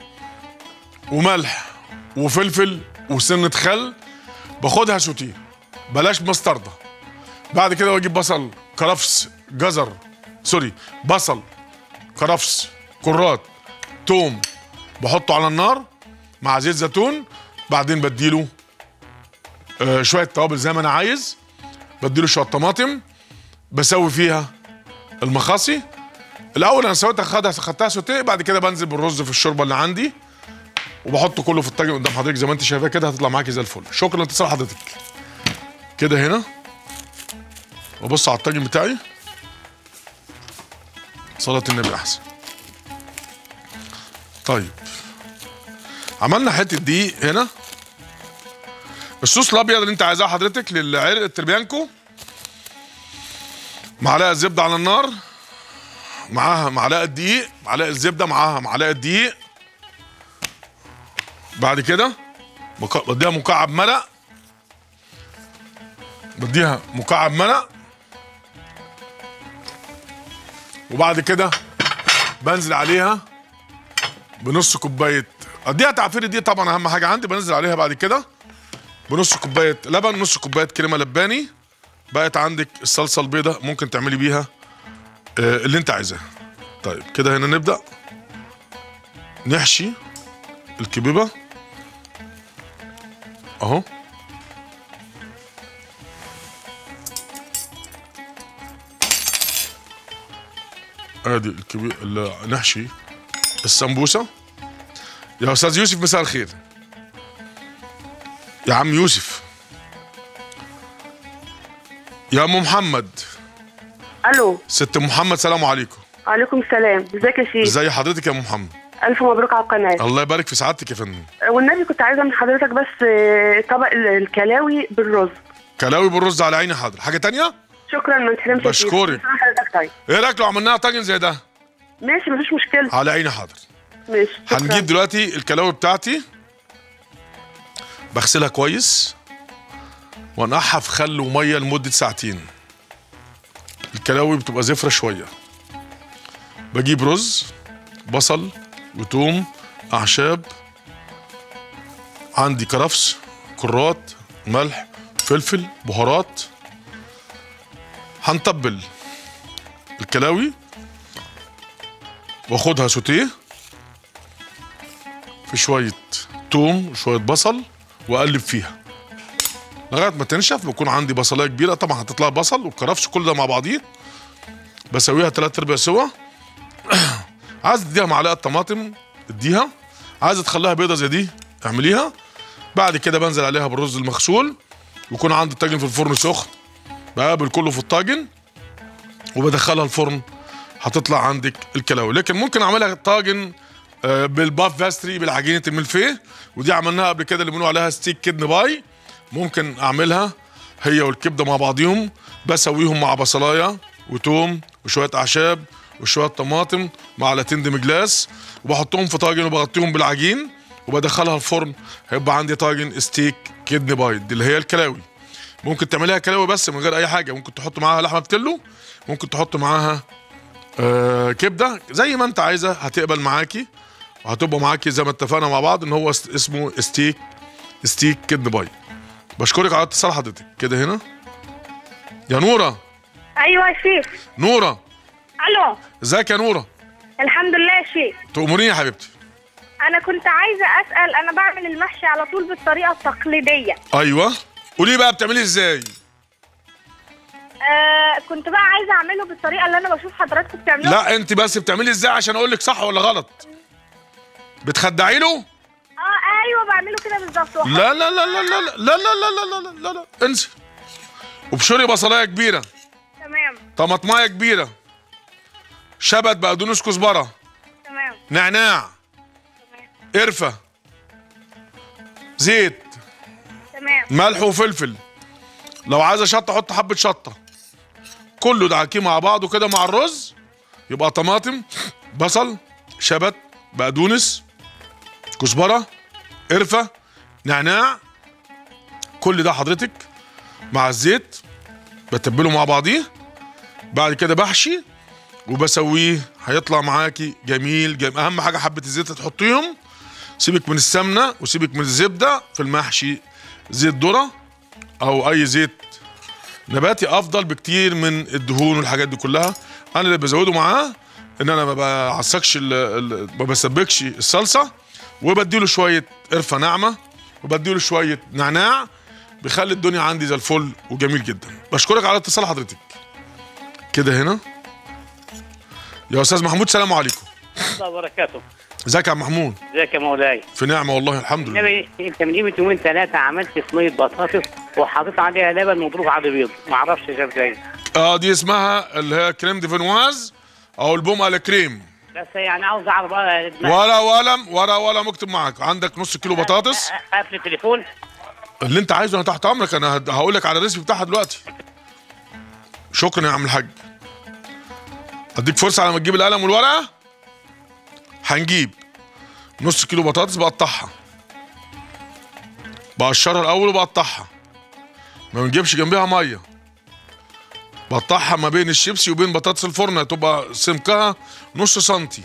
وملح وفلفل وسنة خل باخدها سوتيه بلاش مستردة بعد كده بجيب بصل كرفس جزر سوري بصل كرفس كرات توم بحطه على النار مع زيت زيتون بعدين بديله آه شويه توابل زي ما انا عايز بديله شويه طماطم بسوي فيها المخاصي الاول انا سويتها خدها خدتها سوتيه بعد كده بنزل بالرز في الشوربه اللي عندي وبحطه كله في الطاجن قدام حضرتك زي ما انت شايفاه كده هتطلع معاكي زي الفل شكرا لاتصال حضرتك كده هنا وابص على الطاجن بتاعي صلاة النبي احسن طيب عملنا حته دقيق هنا الصوص الابيض اللي انت عايزاه حضرتك للعرق التربيانكو معلقه زبده على النار معاها معلقه دقيق معلقه زبده معاها معلقه دقيق بعد كده مك- بديها مكعب مرق بديها مكعب مرق وبعد كده بنزل عليها بنص كوبايه اديها تعفير دي طبعا اهم حاجه عندي بنزل عليها بعد كده بنص كوبايه لبن نص كوبايه كريمه لباني بقت عندك الصلصه البيضاء ممكن تعملي بيها آه، اللي انت عايزاه طيب كده هنا نبدا نحشي الكبيبه اهو ادي الكبير اللي نحشي السمبوسه يا استاذ يوسف مساء الخير يا عم يوسف يا ام محمد الو ست محمد سلام عليكم وعليكم السلام ازيك يا شيخ ازي حضرتك يا ام محمد الف مبروك على القناه الله يبارك في سعادتك يا فندم والنبي كنت عايزه من حضرتك بس آه، طبق ال- الكلاوي بالرز كلاوي بالرز على عيني حاضر حاجه تانية شكرا ما تحرمش يا شيخ. بشكرك. شكرا حضرتك طيب ايه رايك لو عملناها طاجن زي ده ماشي مفيش مشكله على عيني حاضر ماشي شكرا. هنجيب دلوقتي الكلاوي بتاعتي بغسلها كويس وانقعها في خل وميه لمده ساعتين الكلاوي بتبقى زفره شويه بجيب رز بصل وتوم اعشاب عندي كرفس كرات ملح فلفل بهارات هنتبل الكلاوي واخدها سوتيه في شوية توم وشوية بصل وأقلب فيها لغاية ما تنشف بكون عندي بصلاية كبيرة طبعا هتطلع بصل والكرفس كل ده مع بعضيه بسويها تلات أرباع سوا عايز تديها معلقة طماطم اديها عايز تخليها بيضة زي دي اعمليها بعد كده بنزل عليها بالرز المغسول ويكون عندي الطاجن في الفرن سخن بقابل كله في الطاجن وبدخلها الفرن هتطلع عندك الكلاوي لكن ممكن اعملها طاجن آه، بالباف باستري بالعجينه الملفيه ودي عملناها قبل كده اللي بنقول عليها ستيك كدن باي ممكن اعملها هي والكبده مع بعضيهم بسويهم مع بصلايه وتوم وشويه اعشاب وشويه طماطم معلقتين دمجلاس وبحطهم في طاجن وبغطيهم بالعجين وبدخلها الفرن هيبقى عندي طاجن ستيك كدن باي دي اللي هي الكلاوي ممكن تعمليها كلاوي بس من غير اي حاجه ممكن تحط معاها لحمه بتلو ممكن تحط معاها آه كبده زي ما انت عايزه هتقبل معاكي وهتبقى معاكي زي ما اتفقنا مع بعض ان هو است- اسمه ستيك ستيك كدن باي بشكرك على اتصال حضرتك كده هنا يا نوره ايوه يا شيخ نوره الو ازيك يا نوره الحمد لله يا شيخ تأمريني يا حبيبتي انا كنت عايزه اسال انا بعمل المحشي على طول بالطريقه التقليديه ايوه قولي بقى بتعمليه ازاي آه كنت بقى عايزه اعمله بالطريقه اللي انا بشوف حضراتكم بتعملوها لا انت بس بتعملي ازاي عشان اقول لك صح ولا غلط بتخدعي له اه ايوه بعمله كده بالظبط لا لا لا لا لا لا لا لا لا لا لا لا لا انسي وبشري بصلايه كبيره تمام طماطمايه كبيره شبت بقدونس كزبره تمام نعناع قرفه زيت تمام ملح وفلفل لو عايزه شطه حط حبه شطه كله دعكيه مع بعضه كده مع الرز يبقى طماطم بصل شبت بقدونس كزبره قرفه نعناع كل ده حضرتك مع الزيت بتبله مع بعضيه بعد كده بحشي وبسويه هيطلع معاكي جميل, جميل اهم حاجه حبه الزيت تحطيهم سيبك من السمنه وسيبك من الزبده في المحشي زيت ذره او اي زيت نباتي افضل بكتير من الدهون والحاجات دي كلها انا اللي بزوده معاه ان انا ما بعسكش ال- ال- ما بسبكش الصلصه وبديله شويه قرفه ناعمه وبديله شويه نعناع بيخلي الدنيا عندي زي الفل وجميل جدا بشكرك على اتصال حضرتك كده هنا يا استاذ محمود سلام عليكم الله وبركاته ازيك يا عم محمود ازيك يا مولاي في نعمه والله الحمد لله النبي انت من قيمه يومين ثلاثه عملت صينيه بطاطس وحطيت عليها لبن مضروب على بيض ما اعرفش جاب ازاي اه دي اسمها اللي هي كريم دي فينواز او البوم على كريم بس يعني عاوز اعرف بقى ولا ولا ولا ولا مكتب معاك عندك نص كيلو بطاطس قفل التليفون اللي انت عايزه انا تحت امرك انا هقول لك على الريسبي بتاعها دلوقتي شكرا يا عم الحاج اديك فرصه على ما تجيب القلم والورقه هنجيب نص كيلو بطاطس بقطعها بقشرها الاول وبقطعها ما بنجيبش جنبها ميه بقطعها ما بين الشيبسي وبين بطاطس الفرن تبقى سمكها نص سنتي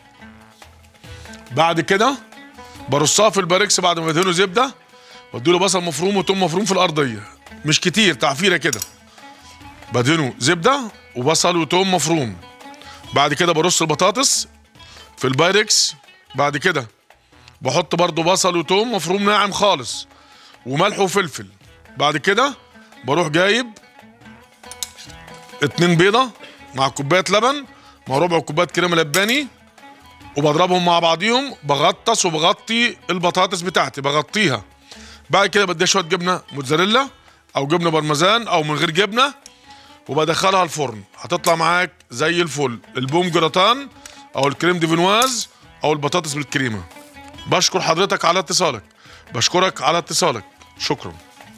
بعد كده برصها في الباركس بعد ما بدهنه زبده واديله بصل مفروم وتوم مفروم في الارضيه مش كتير تعفيره كده بدهنه زبده وبصل وتوم مفروم بعد كده برص البطاطس في البايركس بعد كده بحط برضو بصل وتوم مفروم ناعم خالص وملح وفلفل بعد كده بروح جايب اتنين بيضة مع كوباية لبن مع ربع كوباية كريمة لباني وبضربهم مع بعضيهم بغطس وبغطي البطاطس بتاعتي بغطيها بعد كده بديها شويه جبنه موتزاريلا او جبنه بارميزان او من غير جبنه وبدخلها الفرن هتطلع معاك زي الفل البوم جراتان او الكريم دي فينواز او البطاطس بالكريمه بشكر حضرتك على اتصالك بشكرك على اتصالك شكرا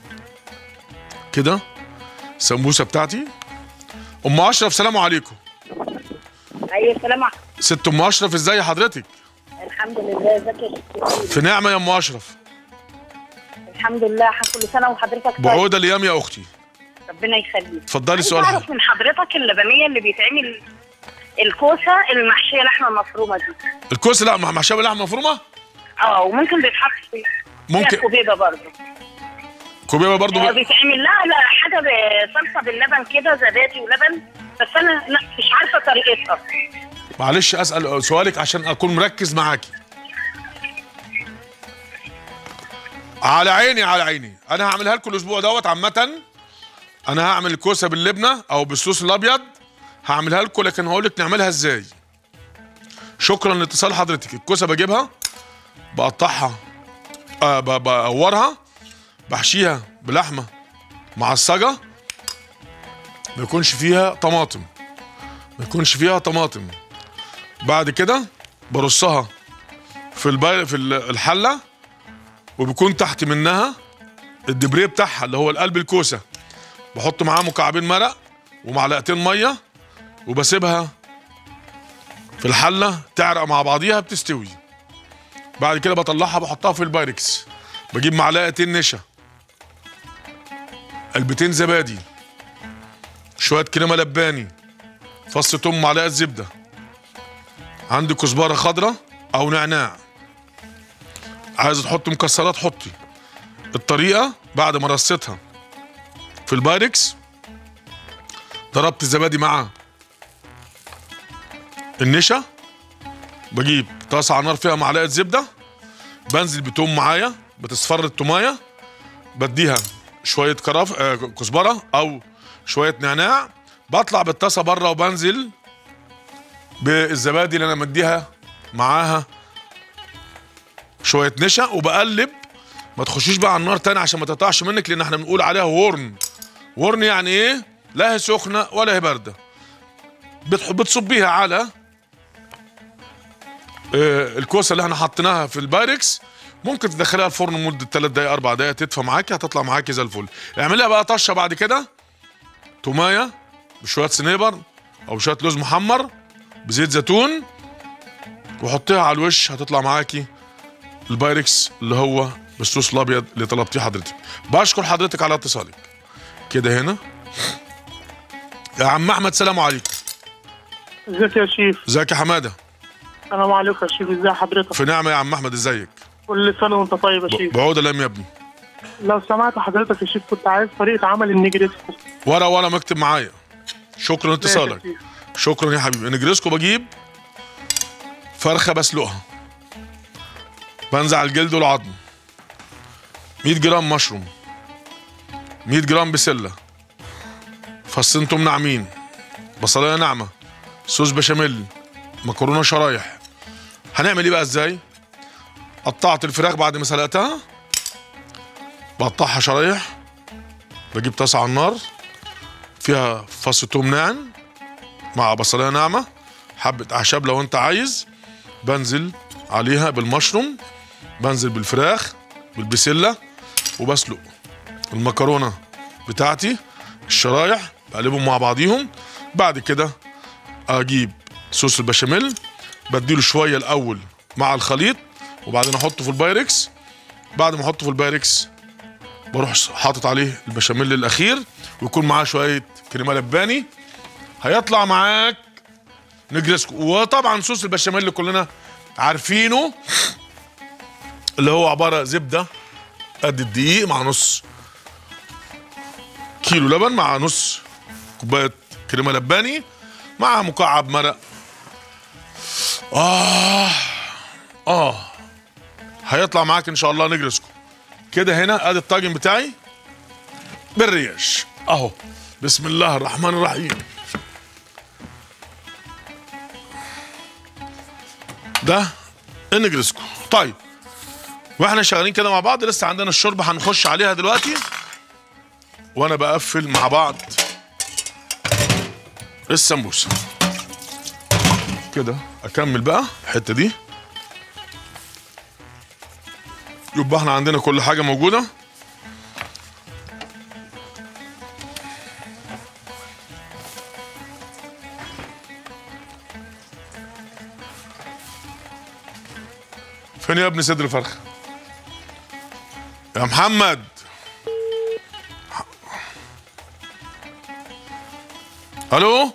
كده سمبوسه بتاعتي ام اشرف سلام عليكم ايوه السلام عليكم ست ام اشرف ازاي حضرتك الحمد لله ازيك يا شيخ؟ في نعمه يا ام اشرف الحمد لله كل سنه وحضرتك طيب بعودة الايام يا اختي ربنا يخليك اتفضلي عايز سؤال اعرف من حضرتك اللبنيه اللي بيتعمل الكوسه المحشيه لحمه مفرومه دي الكوسه لا مع محشيه باللحمه مفرومه اه وممكن بيتحط في ممكن. فيها كوبيبه برضه كوبيبه برضو آه، ب... بيتعمل لا لا حاجه بصلصه باللبن كده زبادي ولبن بس انا لا مش عارفه طريقتها معلش اسال سؤالك عشان اكون مركز معاكي على عيني على عيني انا هعملها لكم الاسبوع دوت عامه انا هعمل الكوسه باللبنه او بالصوص الابيض هعملها لكم لكن هقول لك نعملها ازاي شكرا لاتصال حضرتك الكوسه بجيبها بقطعها آه ب- بقورها بحشيها بلحمه معصجه ما يكونش فيها طماطم ما يكونش فيها طماطم بعد كده برصها في البي... في ال- الحله وبيكون تحت منها الدبريه بتاعها اللي هو القلب الكوسه بحط معاه مكعبين مرق ومعلقتين ميه وبسيبها في الحله تعرق مع بعضيها بتستوي بعد كده بطلعها بحطها في البايركس بجيب معلقتين نشا علبتين زبادي شويه كريمه لباني فص توم معلقه زبده عندي كزبره خضراء او نعناع عايز تحط مكسرات حطي الطريقه بعد ما رصيتها في البايركس ضربت الزبادي مع النشا بجيب طاسه على النار فيها معلقه زبده بنزل بتوم معايا بتصفر التومايه بديها شويه كراف آه كزبره او شويه نعناع بطلع بالطاسه بره وبنزل بالزبادي اللي انا مديها معاها شويه نشا وبقلب ما تخشيش بقى على النار تاني عشان ما تقطعش منك لان احنا بنقول عليها ورن ورن يعني ايه لا هي سخنه ولا هي بارده بتح- بتصبيها على آه، الكوسه اللي احنا حطيناها في البايركس ممكن تدخليها الفرن لمده 3 دقائق 4 دقائق تدفى معاكي هتطلع معاكي زي الفل اعمليها بقى طشه بعد كده تومايه بشويه سنيبر او بشويه لوز محمر بزيت زيتون وحطيها على الوش هتطلع معاكي البايركس اللي هو بالصوص الابيض اللي طلبتيه حضرتك بشكر حضرتك على اتصالك كده هنا يا عم احمد سلام عليكم ازيك يا شيف ازيك يا حماده السلام عليكم يا شيف ازي حضرتك في نعمه يا عم احمد ازيك كل سنه وانت طيب يا شيف بعود الام يا ابني لو سمعت حضرتك يا شيف كنت عايز طريقه عمل النجريسكو ورقه ولا مكتب معايا شكرا لاتصالك ماشي شكرا يا حبيبي نجرسكو بجيب فرخه بسلقها بنزع الجلد والعظم 100 جرام مشروم 100 جرام بسله فصين توم ناعمين بصلايه ناعمه صوص بشاميل مكرونه شرايح هنعمل ايه بقى ازاي قطعت الفراخ بعد ما سلقتها بقطعها شرايح بجيب طاسه على النار فيها فص توم ناعم مع بصلايه ناعمه حبه اعشاب لو انت عايز بنزل عليها بالمشروم بنزل بالفراخ بالبسله وبسلق المكرونه بتاعتي الشرايح بقلبهم مع بعضيهم بعد كده اجيب صوص البشاميل بديله شويه الاول مع الخليط وبعدين احطه في البايركس بعد ما احطه في البايركس بروح حاطط عليه البشاميل الاخير ويكون معاه شويه كريمه لباني هيطلع معاك نجرسكو وطبعا صوص البشاميل اللي كلنا عارفينه اللي هو عباره زبده قد الدقيق مع نص كيلو لبن مع نص كوبايه كريمه لباني مع مكعب مرق اه اه هيطلع معاك ان شاء الله نجرسكو كده هنا ادي الطاجن بتاعي بالريش اهو بسم الله الرحمن الرحيم ده النجرسكو طيب واحنا شغالين كده مع بعض لسه عندنا الشوربه هنخش عليها دلوقتي وانا بقفل مع بعض السمبوسه كده اكمل بقى الحته دي يبقى احنا عندنا كل حاجه موجوده فين يا ابني صدر فرخه يا محمد الو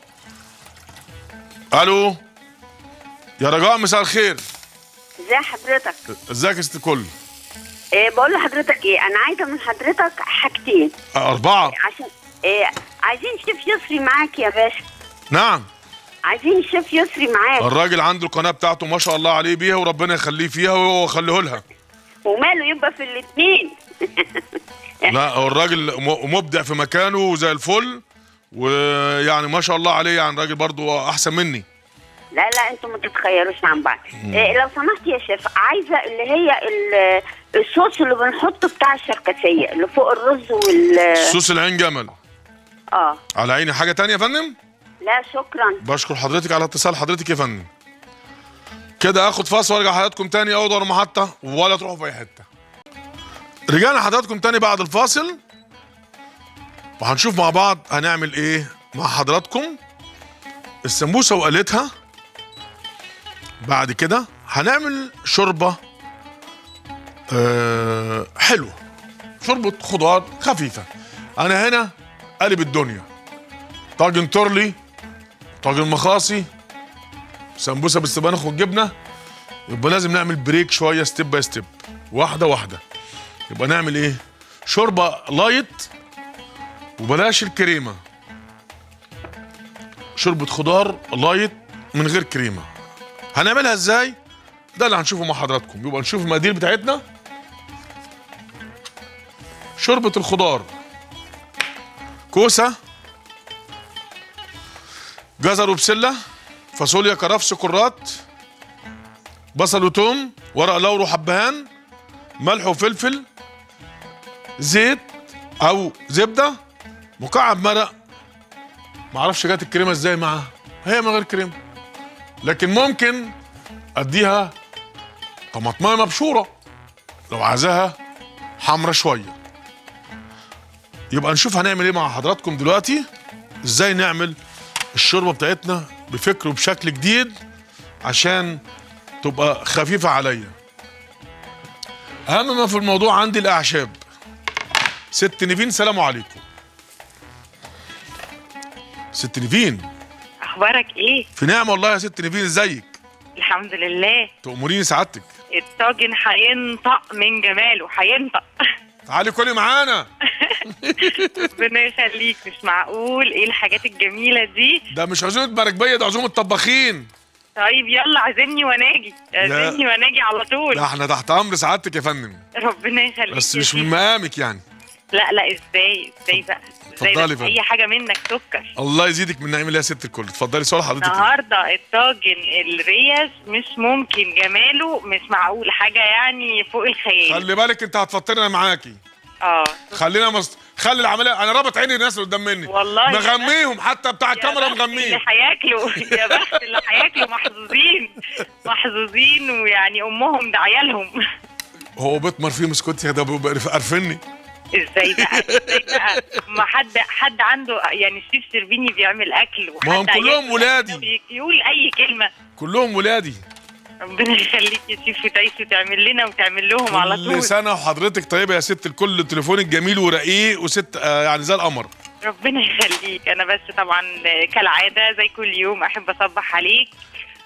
الو يا رجاء مساء الخير ازي حضرتك ازيك يا ست الكل إيه بقول لحضرتك ايه انا عايزه من حضرتك حاجتين أربعة عشان إيه عايزين شيف يسري معاك يا باشا نعم عايزين شيف يسري معاك الراجل عنده القناة بتاعته ما شاء الله عليه بيها وربنا يخليه فيها وهو يخليه لها وماله يبقى في الاثنين لا هو الراجل م- مبدع في مكانه وزي الفل ويعني ما شاء الله عليه يعني راجل برضو أحسن مني لا لا انتوا ما تتخيروش عن بعض إيه لو سمحت يا شيف عايزه اللي هي ال- الصوص اللي بنحطه بتاع الشركسيه اللي فوق الرز وال صوص العين جمل اه على عيني حاجة تانية يا فندم لا شكرا بشكر حضرتك على اتصال حضرتك يا فندم كده اخد فاصل وارجع حضراتكم تاني اول دور محطة ولا تروحوا في اي حتة رجعنا حضراتكم تاني بعد الفاصل وهنشوف مع بعض هنعمل ايه مع حضراتكم السمبوسة وقالتها بعد كده هنعمل شوربة آه حلوة شوربة خضار خفيفة انا هنا قلب الدنيا طاجن تورلي طاجن مخاصي سمبوسه بالسبانخ والجبنه يبقى لازم نعمل بريك شويه ستيب باي ستيب واحده واحده يبقى نعمل ايه شوربه لايت وبلاش الكريمه شوربه خضار لايت من غير كريمه هنعملها ازاي ده اللي هنشوفه مع حضراتكم يبقى نشوف المقادير بتاعتنا شوربه الخضار كوسه جزر وبسله فاصوليا كرفس كرات بصل وتوم ورق لورا وحبهان ملح وفلفل زيت او زبده مكعب مرق معرفش جت الكريمه ازاي معاها هي من غير كريمه لكن ممكن اديها طماطمايه مبشوره لو عايزاها حمرا شويه يبقى نشوف هنعمل ايه مع حضراتكم دلوقتي ازاي نعمل الشوربه بتاعتنا بفكر وبشكل جديد عشان تبقى خفيفه عليا اهم ما في الموضوع عندي الاعشاب ست نيفين سلام عليكم ست نيفين اخبارك ايه في نعمه والله يا ست نيفين ازيك الحمد لله تأمريني سعادتك الطاجن هينطق من جماله هينطق تعالي كلي معانا ربنا يخليك مش معقول ايه الحاجات الجميله دي ده مش عزومه مراكبيه ده عزومه طباخين طيب يلا عزمني وناجي عزمني وناجي على طول ده احنا تحت امر سعادتك يا فندم ربنا يخليك بس يا مش من سيدي. مقامك يعني لا لا ازاي ازاي بقى ازاي اتفضلي بس فندم. اي حاجه منك سكر الله يزيدك من نعيم الله يا ست الكل اتفضلي سؤال حضرتك النهارده الطاجن الريش مش ممكن جماله مش معقول حاجه يعني فوق الخيال خلي بالك انت هتفطرنا معاكي اه خلينا مص... خلي العمليه انا رابط عيني الناس اللي قدام مني والله يا مغميهم حتى بتاع الكاميرا اللي مغميه هياكلوا يا بخت اللي هياكلوا محظوظين محظوظين ويعني امهم ده عيالهم هو بيتمر فيه مسكوت يا ده بيبقى قرفني ازاي بقى ازاي بقى ما حد حد عنده يعني الشيف سيرفيني بيعمل اكل وحد ما هم كلهم هياكل ولادي. يقول اي كلمه كلهم ولادي ربنا يخليك يا شيف وتعيش وتعمل لنا وتعمل لهم على طول كل سنه وحضرتك طيبه يا ست الكل تليفونك جميل ورقيق وست آه يعني زي القمر ربنا يخليك انا بس طبعا كالعاده زي كل يوم احب اصبح عليك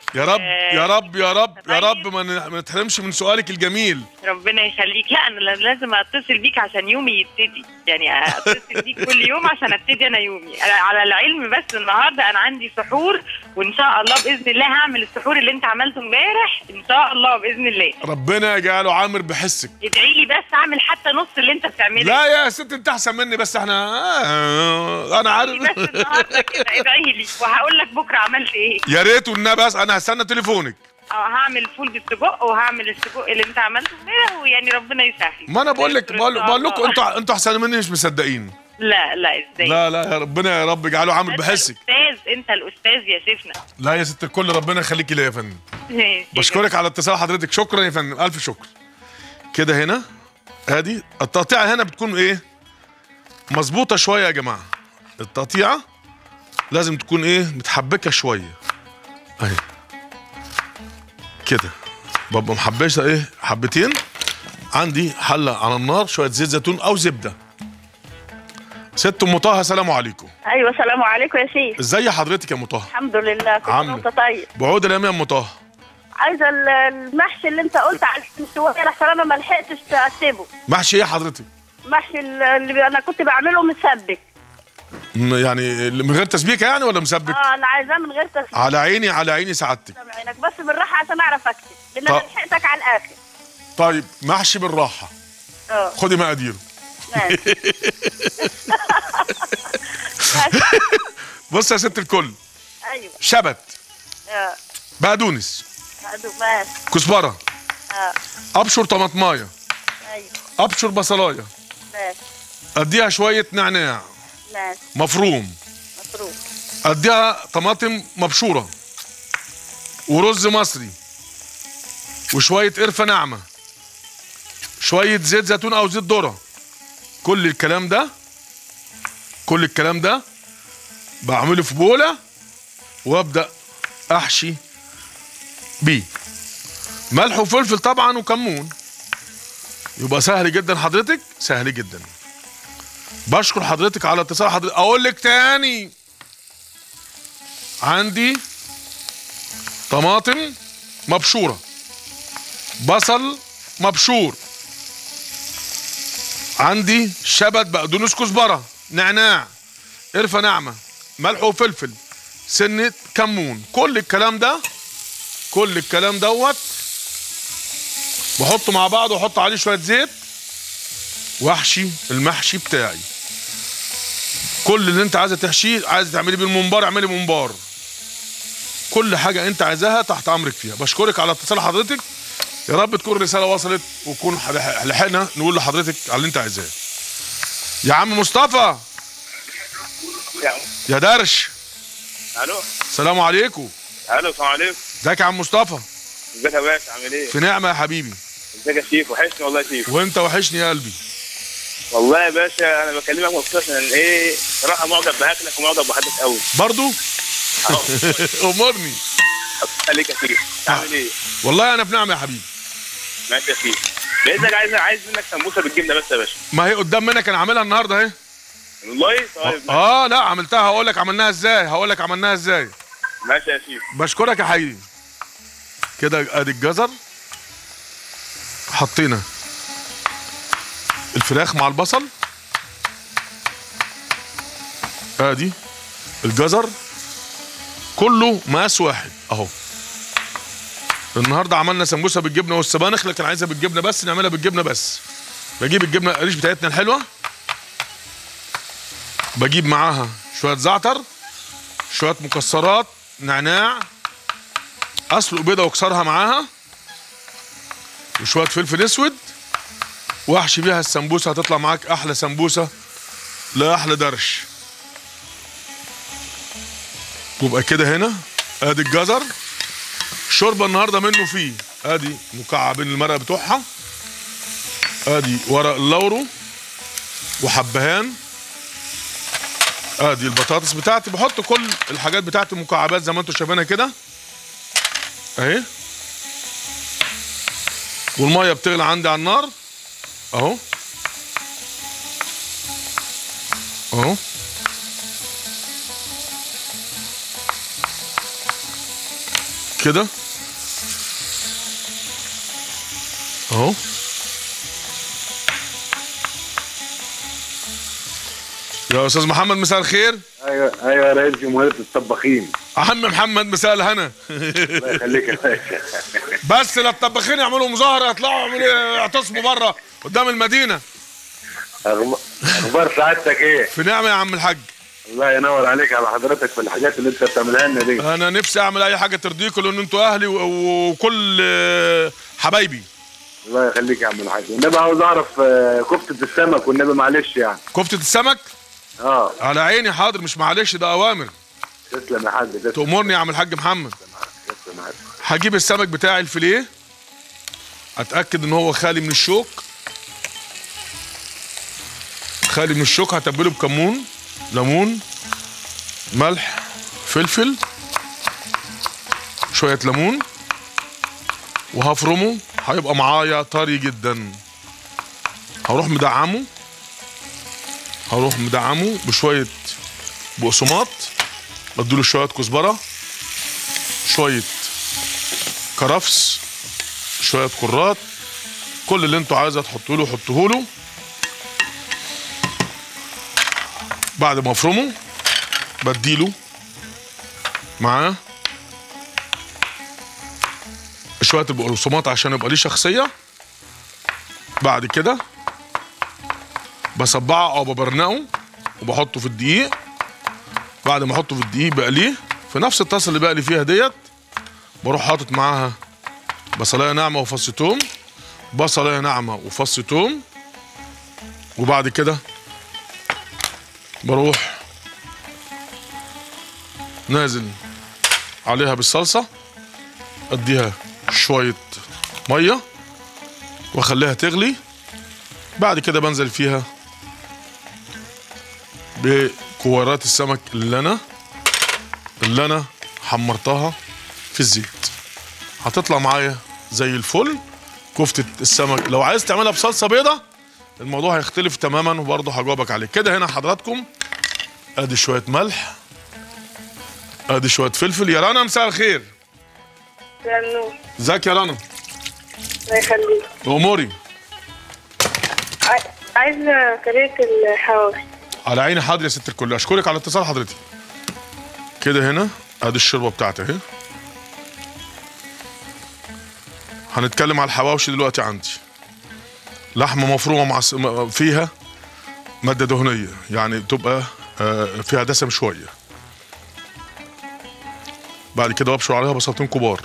يا رب آه، يا رب يا رب يا رب ما ن- ما نتحرمش من سؤالك الجميل ربنا يخليك لا انا لازم اتصل بيك عشان يومي يبتدي يعني اتصل بيك كل يوم عشان ابتدي انا يومي أنا على العلم بس النهارده انا عندي سحور وان شاء الله باذن الله هعمل السحور اللي انت عملته امبارح ان شاء الله باذن الله ربنا يجعله عامر بحسك ادعي لي بس اعمل حتى نص اللي انت بتعمله لا يا ست انت احسن مني بس احنا آه انا عارف بس النهارده كده ادعي لي وهقول لك بكره عملت ايه يا ريت والنبي بس انا هستنى تليفونك اه هعمل فول بالسجق وهعمل السجق اللي انت عملته امبارح ويعني ربنا يسهل ما انا بقول لك إن بقول شاء بقول لكم الله. انتوا انتوا احسن مني مش مصدقين لا لا ازاي لا لا يا ربنا يا رب يجعله عامر انت بحسك الاستاذ انت الاستاذ يا شيفنا لا يا ست الكل ربنا يخليكي ليا يا فندم بشكرك على اتصال حضرتك شكرا يا فندم الف شكر كده هنا ادي التقطيعه هنا بتكون ايه مظبوطه شويه يا جماعه التقطيعه لازم تكون ايه متحبكه شويه اهي كده ببقى محبشه ايه حبتين عندي حله على النار شويه زيت زيتون او زبده ست ام طه السلام عليكم ايوه السلام عليكم يا شيخ ازي حضرتك يا ام طه الحمد لله كل عاملة. سنه وانت طيب بعود الايام يا ام طه عايزه ال- المحشي اللي انت قلت عليه من شويه لحسن انا ما لحقتش ترتبه محشي ايه حضرتك محشي ال- اللي انا كنت بعمله مسبك م- يعني من غير تسبيكه يعني ولا مسبك اه انا عايزاه من غير تسبيك على عيني على عيني سعادتك عينك بس بالراحه عشان اعرف اكتب لان انا طب. لحقتك على الاخر طيب محشي بالراحه اه خدي مقاديره ماشي بص يا ست الكل ايوه شبت اه بقدونس أدو ماشي كزبره اه ابشر طماطمايه ايوه ابشر بصلايه ماشي اديها شويه نعناع ماشي مفروم مفروض اديها طماطم مبشوره ورز مصري وشويه قرفه ناعمه شويه زيت زيتون او زيت ذره كل الكلام ده كل الكلام ده بعمله في بوله وابدا احشي بيه ملح وفلفل طبعا وكمون يبقى سهل جدا حضرتك سهل جدا بشكر حضرتك على اتصال حضرتك اقول لك تاني عندي طماطم مبشوره بصل مبشور عندي شبت بقدونس كزبره نعناع قرفه ناعمه ملح وفلفل سنه كمون كل الكلام ده كل الكلام دوت بحطه مع بعض واحط عليه شويه زيت واحشي المحشي بتاعي كل اللي انت عايزه تحشيه عايزه تعملي بالممبار اعملي ممبار كل حاجه انت عايزاها تحت امرك فيها بشكرك على اتصال حضرتك يا رب تكون الرساله وصلت وكون لح- لحقنا نقول لحضرتك على اللي انت عايزاه يا عم مصطفى يا درش الو السلام عليكم الو السلام عليكم ازيك يا عم مصطفى ازيك يا باشا عامل ايه؟ في نعمه يا حبيبي ازيك يا شيف وحشني والله يا شيف وانت وحشني يا قلبي والله يا باشا انا بكلمك مخصوص عشان ايه صراحه معجب باكلك ومعجب بحضرتك قوي برضو امرني خليك يا شيف عامل ايه؟ والله انا في نعمه يا حبيبي ماشي يا شيف باذنك عايز عايز منك سمبوسه بالجبنه بس يا باشا ما هي قدام منك انا عاملها النهارده اهي والله طيب اه لا عملتها هقول لك عملناها ازاي هقول لك عملناها ازاي ماشي يا شيف بشكرك يا حبيبي كده ادي الجزر حطينا الفراخ مع البصل ادي الجزر كله مقاس واحد اهو النهارده عملنا سمبوسه بالجبنه والسبانخ لكن عايزها بالجبنه بس نعملها بالجبنه بس بجيب الجبنه القريش بتاعتنا الحلوه بجيب معاها شويه زعتر شويه مكسرات نعناع اسلق بيضه واكسرها معاها وشويه فلفل اسود واحشي بيها السمبوسه هتطلع معاك احلى سمبوسه لا احلى درش يبقى كده هنا ادي الجزر شوربه النهارده منه فيه ادي مكعبين المرقه بتوعها ادي ورق اللورو وحبهان ادي البطاطس بتاعتي بحط كل الحاجات بتاعتي مكعبات زي ما انتم شايفينها كده اهي والميه بتغلي عندي على النار اهو اهو كده اهو يا استاذ محمد مساء الخير ايوه ايوه يا رئيس جمهوريه الطباخين عم محمد مساء الهنا الله يخليك يا باشا بس لا الطباخين يعملوا مظاهره يطلعوا يعملوا يعتصموا بره قدام المدينه أخب- اخبار سعادتك ايه؟ في نعمه يا عم الحاج الله ينور عليك على حضرتك في الحاجات اللي انت بتعملها لنا دي انا نفسي اعمل اي حاجه ترضيكم لان انتوا اهلي و- وكل آه، حبايبي الله يخليك يا عم الحاج والنبي عاوز اعرف آه، كفته السمك والنبي معلش يعني كفته السمك اه على عيني حاضر مش معلش ده اوامر تسلم يا حاج تسلم تأمرني يا عم الحاج محمد تسلم يا حاج هجيب السمك بتاعي الفيليه اتاكد ان هو خالي من الشوك خالي من الشوك هتبله بكمون ليمون ملح فلفل شويه ليمون وهفرمه هيبقى معايا طري جدا هروح مدعمه هروح مدعمه بشويه بقسماط بديله شويه كزبره شويه كرفس شويه كرات كل اللي انتوا عايزه تحطوا له حطوه له بعد ما افرمه بديله معاه شويه البقسماط عشان يبقى ليه شخصيه بعد كده بصبعه او ببرنقه وبحطه في الدقيق بعد ما احطه في الدقيق بقليه في نفس الطاسه اللي بقلي فيها ديت بروح حاطط معاها بصلايه ناعمه وفص توم بصلايه ناعمه وفص توم وبعد كده بروح نازل عليها بالصلصه اديها شويه ميه واخليها تغلي بعد كده بنزل فيها بكوارات السمك اللي انا اللي انا حمرتها في الزيت هتطلع معايا زي الفل كفتة السمك لو عايز تعملها بصلصة بيضة الموضوع هيختلف تماما وبرضه هجاوبك عليه كده هنا حضراتكم ادي شوية ملح ادي شوية فلفل يا رنا مساء الخير يا النور ازيك يا رنا الله يخليك اموري عاي- عايزة طريقة الحواوشي على عيني حاضر يا ست الكل اشكرك على اتصال حضرتك كده هنا ادي الشوربه بتاعتي اهي هنتكلم على الحواوشي دلوقتي عندي لحمه مفرومه مع س- م- فيها ماده دهنيه يعني تبقى آه، فيها دسم شويه بعد كده ببشر عليها بصلتين كبار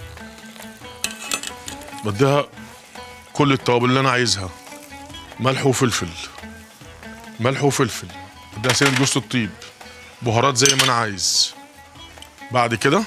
بديها كل التوابل اللي انا عايزها ملح وفلفل ملح وفلفل بديها سنة جوز الطيب بهارات زي ما انا عايز بعد كده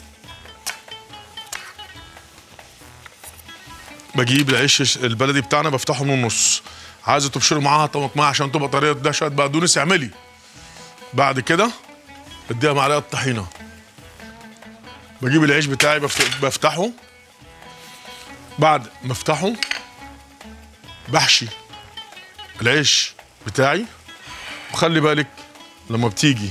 بجيب العيش البلدي بتاعنا بفتحه من النص عايزه تبشري معاها طماطمايه عشان تبقى طريه ده شويه بقدونس اعملي بعد كده اديها معلقه طحينه بجيب العيش بتاعي بفت- بفتحه بعد ما افتحه بحشي العيش بتاعي وخلي بالك لما بتيجي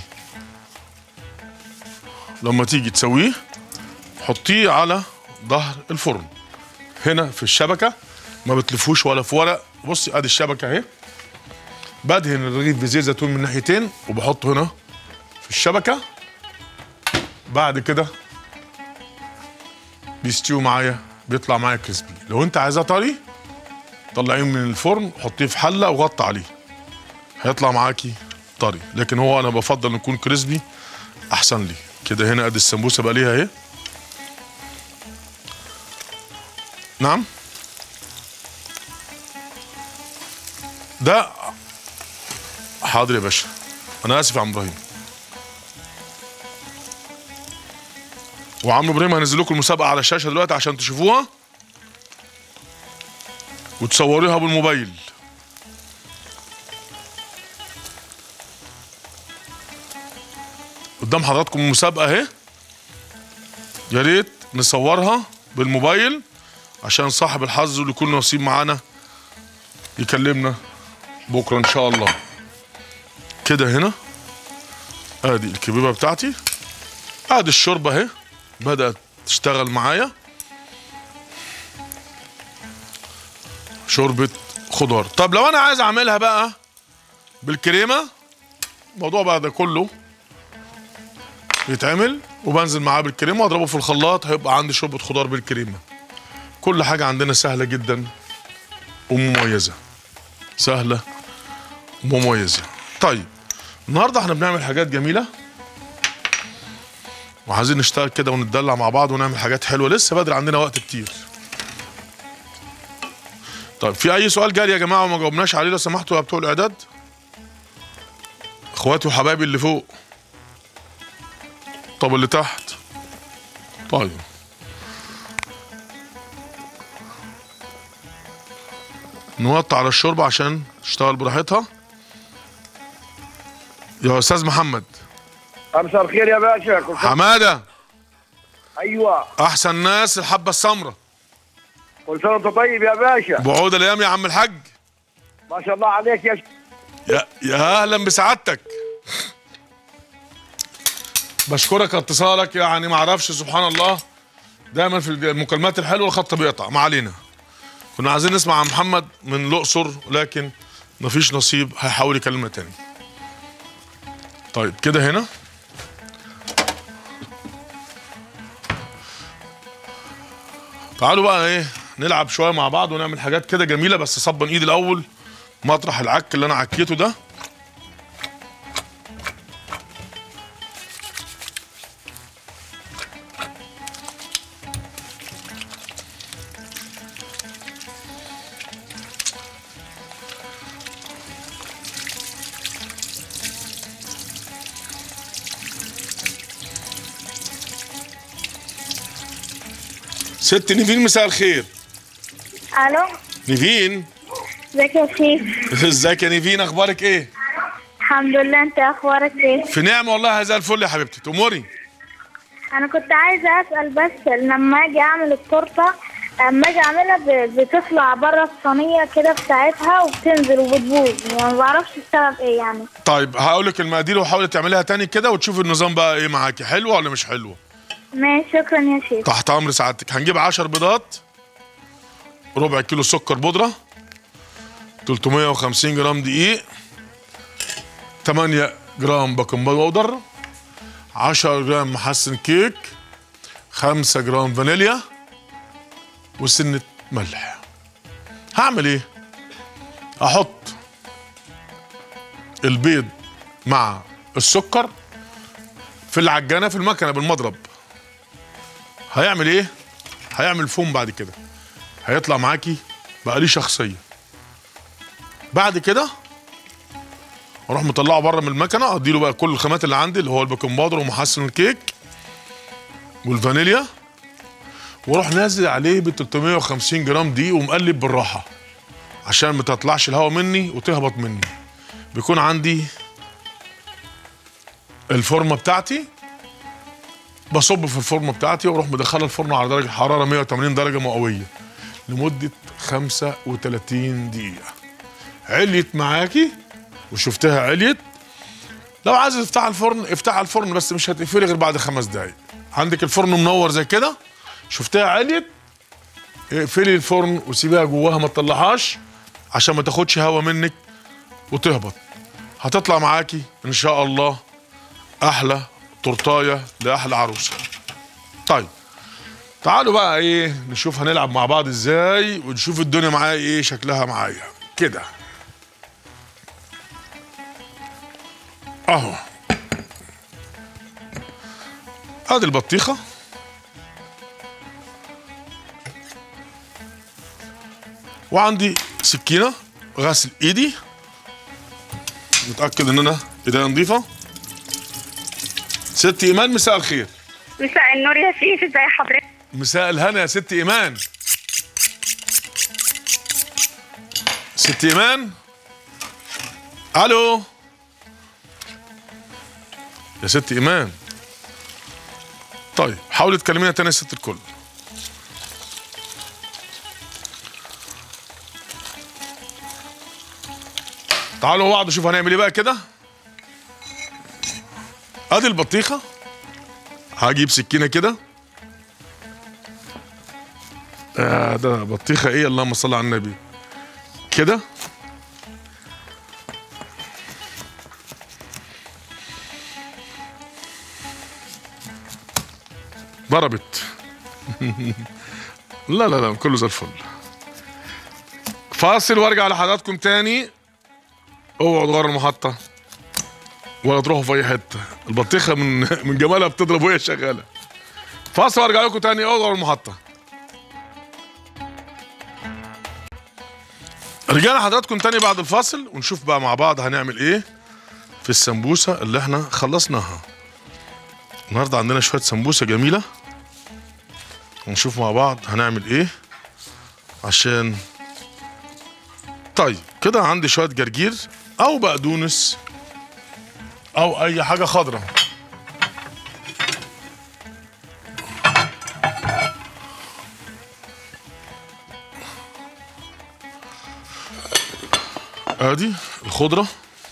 لما تيجي تسويه حطيه على ظهر الفرن هنا في الشبكه ما بتلفوش ولا في ورق بصي ادي الشبكه اهي بدهن الرغيف بزيت زيتون من ناحيتين وبحطه هنا في الشبكه بعد كده بيستوي معايا بيطلع معايا كريسبي لو انت عايزاه طري طلعيه من الفرن حطيه في حله وغطي عليه هيطلع معاكي طري لكن هو انا بفضل انه يكون كريسبي احسن لي كده هنا ادي السمبوسه بقى ليها اهي نعم ده حاضر يا باشا انا اسف يا عم ابراهيم وعم ابراهيم هنزل لكم المسابقه على الشاشه دلوقتي عشان تشوفوها وتصوروها بالموبايل قدام حضراتكم المسابقه اهي يا ريت نصورها بالموبايل عشان صاحب الحظ واللي يكون نصيب معانا يكلمنا بكره ان شاء الله كده هنا ادي الكبيبه بتاعتي ادي الشوربه اهي بدات تشتغل معايا شوربه خضار طب لو انا عايز اعملها بقى بالكريمه الموضوع بقى ده كله يتعمل وبنزل معاه بالكريمه واضربه في الخلاط هيبقى عندي شوربه خضار بالكريمه كل حاجه عندنا سهله جدا ومميزه سهله ومميزه طيب النهارده احنا بنعمل حاجات جميله وعايزين نشتغل كده ونتدلع مع بعض ونعمل حاجات حلوه لسه بدري عندنا وقت كتير طيب في اي سؤال جاري يا جماعه وما جاوبناش عليه لو سمحتوا يا بتوع الاعداد اخواتي وحبايبي اللي فوق طب اللي تحت طيب نوطي على الشوربه عشان تشتغل براحتها يا استاذ محمد مساء الخير يا باشا كل سنة- حماده ايوه احسن ناس الحبه السمراء كل سنه وانت طيب يا باشا بعود الايام يا عم الحاج ما شاء الله عليك يا ش... يا يا اهلا بسعادتك بشكرك على اتصالك يعني ما اعرفش سبحان الله دايما في المكالمات الحلوه الخط بيقطع ما علينا كنا عايزين نسمع عن محمد من الاقصر لكن مفيش نصيب هيحاول يكلمنا تاني طيب كده هنا تعالوا بقى ايه نلعب شويه مع بعض ونعمل حاجات كده جميله بس صبن ايدي الاول مطرح العك اللي انا عكيته ده ست نيفين مساء الخير الو نيفين ازيك يا شيف ازيك يا نيفين اخبارك ايه الحمد لله انت اخبارك ايه في نعمه والله زي الفل يا حبيبتي تأمري انا كنت عايزه اسال بس لما اجي اعمل التورته لما اجي اعملها ب- بتطلع بره الصينيه كده بتاعتها وبتنزل وبتبوظ يعني ما بعرفش السبب ايه يعني طيب هقول لك المقادير وحاولي تعمليها تاني كده وتشوفي النظام بقى ايه معاكي حلوه ولا مش حلوه ماشي شكرا يا شيف تحت امر سعادتك هنجيب 10 بيضات ربع كيلو سكر بودره 350 جرام دقيق 8 جرام بيكنج باودر 10 جرام محسن كيك 5 جرام فانيليا وسنة ملح هعمل ايه احط البيض مع السكر في العجانه في المكنه بالمضرب هيعمل ايه هيعمل فوم بعد كده هيطلع معاكي بقى ليه شخصيه بعد كده اروح مطلعه بره من المكنه اديله بقى كل الخامات اللي عندي اللي هو البيكنج باودر ومحسن الكيك والفانيليا واروح نازل عليه ب 350 جرام دقيق ومقلب بالراحه عشان ما تطلعش الهواء مني وتهبط مني بيكون عندي الفورمه بتاعتي بصب في الفورمه بتاعتي واروح مدخلها الفرن على درجه حراره 180 درجه مئويه لمده 35 دقيقه عليت معاكي وشفتها عليت لو عايز تفتح الفرن افتح الفرن بس مش هتقفلي غير بعد خمس دقايق عندك الفرن منور زي كده شفتها عليت اقفلي الفرن وسيبيها جواها ما تطلعهاش عشان ما تاخدش هوا منك وتهبط هتطلع معاكي ان شاء الله احلى تورتايه لاحلى عروسه طيب تعالوا بقى ايه نشوف هنلعب مع بعض ازاي ونشوف الدنيا معايا ايه شكلها معايا كده اهو ادي البطيخه وعندي سكينه غسل ايدي متاكد ان انا ايديا نظيفه ست ايمان مساء الخير مساء النور يا شيف ازي حضرتك مساء الهنا يا ست ايمان ست ايمان الو يا ست ايمان طيب حاولي تكلمينا تاني يا ست الكل تعالوا مع بعض نشوف هنعمل ايه بقى كده ادي البطيخه هجيب سكينه كده آه ده بطيخه ايه اللهم صل على النبي كده ضربت لا لا لا كله زي الفل فاصل وارجع لحضراتكم تاني اوعوا تغيروا المحطة ولا تروحوا في اي حتة البطيخة من من جمالها بتضرب وهي شغالة فاصل وارجع لكم تاني اوعوا تغيروا المحطة رجعنا حضراتكم تاني بعد الفاصل ونشوف بقى مع بعض هنعمل ايه في السمبوسة اللي احنا خلصناها النهارده عندنا شوية سمبوسة جميلة ونشوف مع بعض هنعمل ايه عشان طيب كده عندي شويه جرجير او بقدونس او اي حاجه خضراء ادي الخضره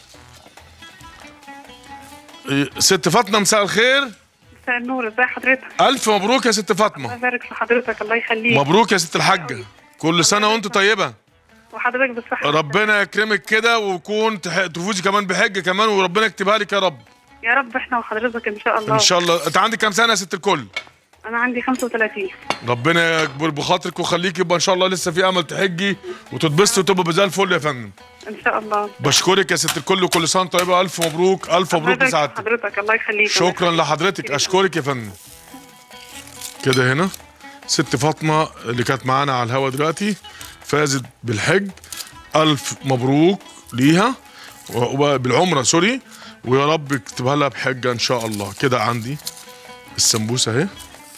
إيه، ست فاطمه مساء الخير مساء النور ازي حضرتك الف مبروك يا ست الله فاطمه يبارك في حضرتك الله يخليك مبروك يا ست الحاجه كل سنه وانت طيبه وحضرتك بالصحة ربنا يكرمك كده ويكون تح- تفوزي كمان بحج كمان وربنا يكتبها لك يا رب يا رب احنا وحضرتك ان شاء الله ان شاء الله انت عندك كام سنه يا ست الكل انا عندي 35 ربنا يكبر بخاطرك ويخليكي يبقى ان شاء الله لسه في امل تحجي وتتبسطي وتبقى زي الفل يا فندم ان شاء الله بشكرك يا ست الكل وكل سنه وأنت طيبه الف مبروك الف الله مبروك يبارك في لسعادتك حضرتك الله يخليك شكرا لحضرتك اشكرك يا فندم كده هنا ست فاطمه اللي كانت معانا على الهوا دلوقتي فازت بالحج الف مبروك ليها و- وبالعمره سوري ويا رب يكتبها لها بحجه ان شاء الله كده عندي السمبوسه اهي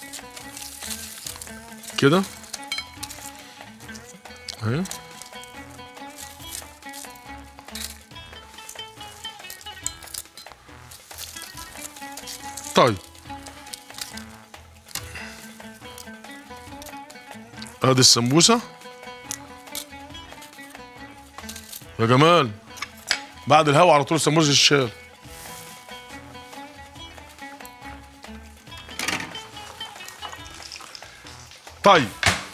كده اهي طيب ادي السمبوسه يا جمال بعد الهوا على طول سمبوسه الشال طيب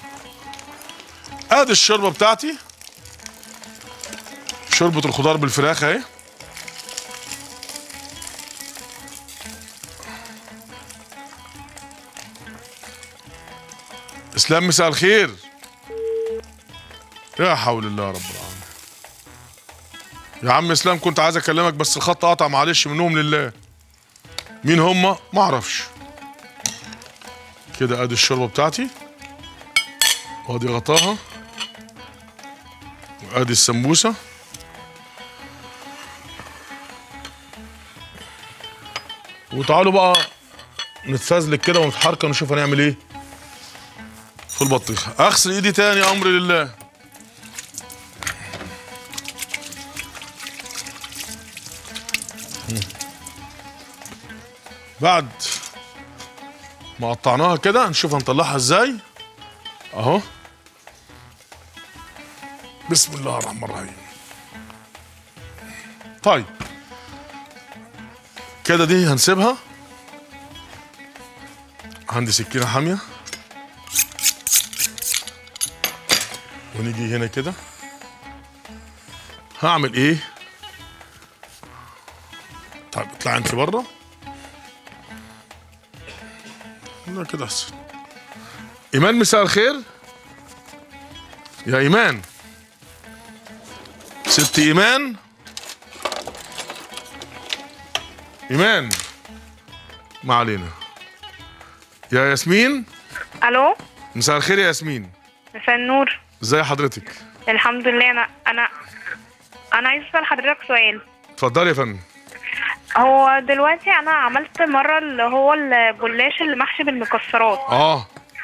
ادي الشوربه بتاعتي شوربه الخضار بالفراخ اهي اسلام مساء الخير يا حول الله يا رب العالمين يا عم اسلام كنت عايز اكلمك بس الخط قطع معلش منهم لله مين هم ما اعرفش كده ادي الشوربه بتاعتي وادي غطاها وادي السمبوسه وتعالوا بقى نتفزلك كده ونتحرك ونشوف هنعمل ايه في البطيخه اغسل ايدي تاني امر لله مم. بعد ما قطعناها كده نشوف هنطلعها ازاي اهو بسم الله الرحمن الرحيم طيب كده دي هنسيبها عندي سكينة حامية ونيجي هنا كده هعمل ايه طيب اطلع انت بره لا كده احسن ايمان مساء الخير يا ايمان ست ايمان ايمان ما علينا يا ياسمين الو مساء الخير يا ياسمين مساء النور ازي حضرتك الحمد لله انا انا انا عايز اسال حضرتك سؤال اتفضلي يا فندم هو دلوقتي انا عملت مره اللي هو الجلاش اللي محشي بالمكسرات اه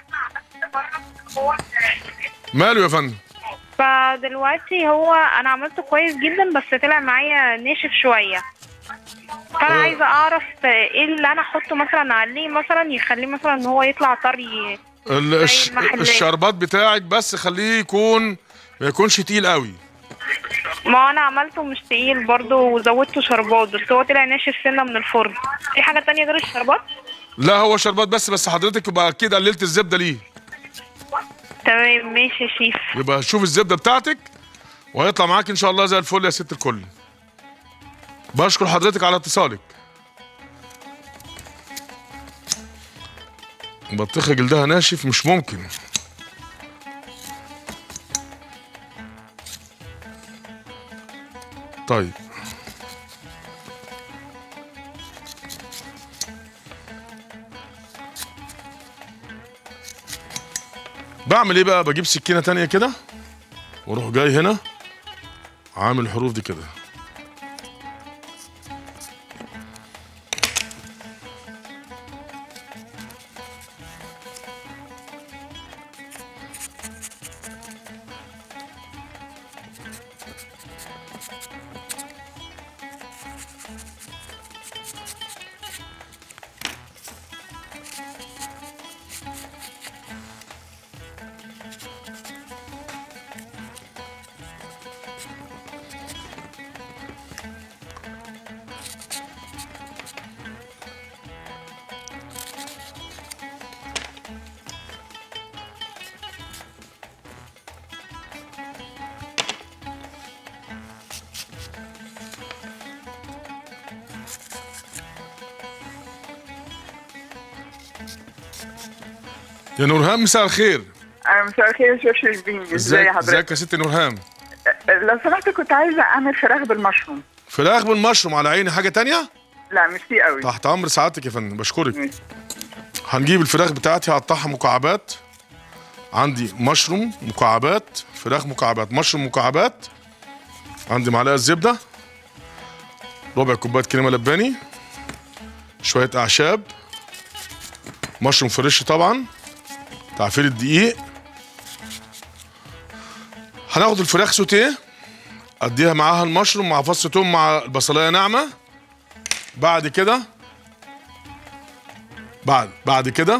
ماله يا فندم فدلوقتي هو انا عملته كويس جدا بس طلع معايا ناشف شويه فانا آه. عايزه اعرف ايه اللي انا احطه مثلا عليه مثلا يخليه مثلا ان هو يطلع طري ال- الش- المحلات. الشربات بتاعك بس خليه يكون ما يكونش تقيل قوي ما انا عملته مش تقيل برضه وزودته شربات بس هو طلع ناشف سنه من الفرن في حاجه تانية غير الشربات لا هو شربات بس بس حضرتك يبقى اكيد قللت الزبده ليه تمام ماشي يا شيف يبقى شوف الزبده بتاعتك وهيطلع معاك ان شاء الله زي الفل يا ست الكل بشكر حضرتك على اتصالك بطيخه جلدها ناشف مش ممكن طيب بعمل ايه بقى بجيب سكينه تانية كده واروح جاي هنا عامل الحروف دي كده يا نورهان مساء الخير مساء الخير يا شيف شربيني ازاي ازيك حضرتك ازيك يا ست نورهان لو سمحت كنت عايزه اعمل فراخ بالمشروم فراخ بالمشروم على عيني حاجه تانية لا ميرسي قوي تحت امر سعادتك يا فندم بشكرك هنجيب الفراخ بتاعتي هقطعها مكعبات عندي مشروم مكعبات فراخ مكعبات مشروم مكعبات عندي معلقه زبده ربع كوبايه كريمه لباني شويه اعشاب مشروم فريش طبعا تعفير الدقيق هناخد الفراخ سوتيه اديها معاها المشروم مع فص توم مع البصلايه ناعمه بعد كده بعد بعد كده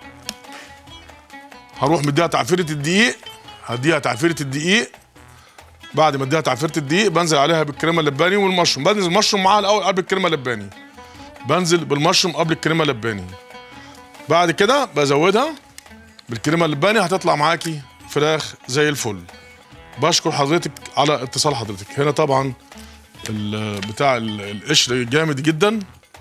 هروح مديها تعفيره الدقيق هديها تعفيره الدقيق بعد ما اديها تعفيره الدقيق بنزل عليها بالكريمه اللباني والمشروم بنزل المشروم معاها الاول قبل الكريمه اللباني بنزل بالمشروم قبل الكريمه اللباني بعد كده بزودها بالكريمه اللباني هتطلع معاكي فراخ زي الفل بشكر حضرتك على اتصال حضرتك هنا طبعا ال- بتاع ال- القشر جامد جدا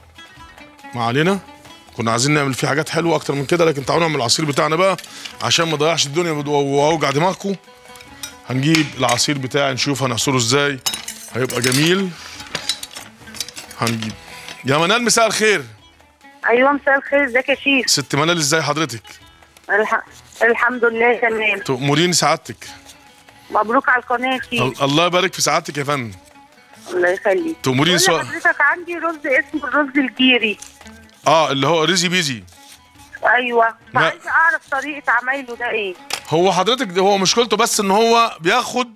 ما علينا كنا عايزين نعمل فيه حاجات حلوه اكتر من كده لكن تعالوا نعمل العصير بتاعنا بقى عشان ما نضيعش الدنيا ود- واوجع دماغكم هنجيب العصير بتاعي نشوف هنعصره ازاي هيبقى جميل هنجيب يا منال مساء الخير ايوه مساء الخير ازيك يا شيف ست منال ازاي حضرتك الح... الحمد لله تمام تأمريني سعادتك مبروك على القناه يا شيف ال- الله يبارك في سعادتك يا فندم الله يخليك تأمريني بقول سؤال لحضرتك عندي رز اسمه الرز الجيري اه اللي هو ريزي بيزي ايوه لا. فعايزه اعرف طريقه عمايله ده ايه هو حضرتك ده هو مشكلته بس ان هو بياخد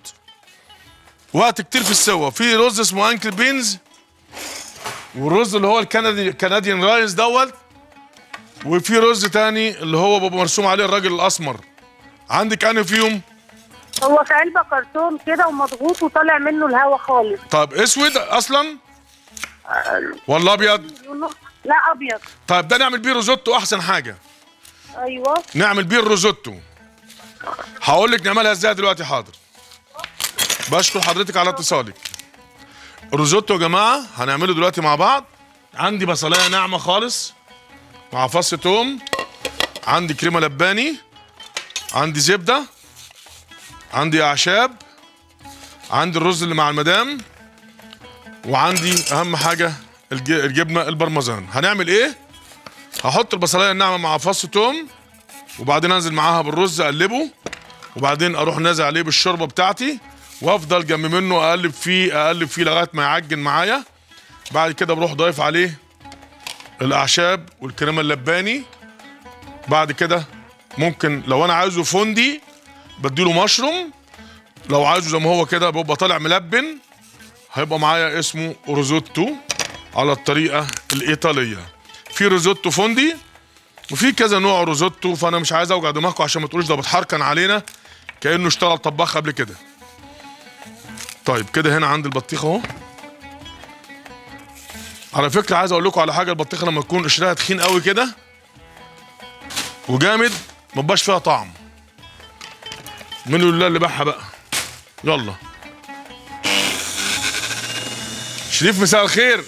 وقت كتير في السوا في رز اسمه انكل بينز والرز اللي هو الكندي كنديان رايس دوت وفي رز تاني اللي هو بيبقى مرسوم عليه الراجل الاسمر عندك انهي فيهم هو في علبه كرتون كده ومضغوط وطالع منه الهوا خالص طيب اسود اصلا ولا ابيض لا ابيض طيب ده نعمل بيه روزوتو احسن حاجه ايوه نعمل بيه الروزوتو هقول لك نعملها ازاي دلوقتي حاضر بشكر حضرتك على اتصالك الروزوتو يا جماعه هنعمله دلوقتي مع بعض عندي بصلايه ناعمه خالص مع فص توم عندي كريمه لباني عندي زبده عندي اعشاب عندي الرز اللي مع المدام وعندي اهم حاجه الج- الجبنه البرمجان هنعمل ايه هحط البصلايه الناعمه مع فص توم وبعدين انزل معاها بالرز اقلبه وبعدين اروح نازل عليه بالشوربه بتاعتي وافضل جنب منه اقلب فيه اقلب فيه لغايه ما يعجن معايا بعد كده بروح ضايف عليه الاعشاب والكريمه اللباني بعد كده ممكن لو انا عايزه فندي بديله مشروم لو عايزه زي ما هو كده بيبقى طالع ملبن هيبقى معايا اسمه روزوتو على الطريقه الايطاليه في روزوتو فندي وفي كذا نوع روزوتو فانا مش عايز اوجع دماغكم عشان ما تقولوش ده بتحركن علينا كانه اشتغل طباخ قبل كده طيب كده هنا عندي البطيخ اهو على فكره عايز اقول لكم على حاجه البطيخه لما تكون قشرها تخين قوي كده وجامد ما بقاش فيها طعم منه لله اللي باعها بقى يلا شريف مساء الخير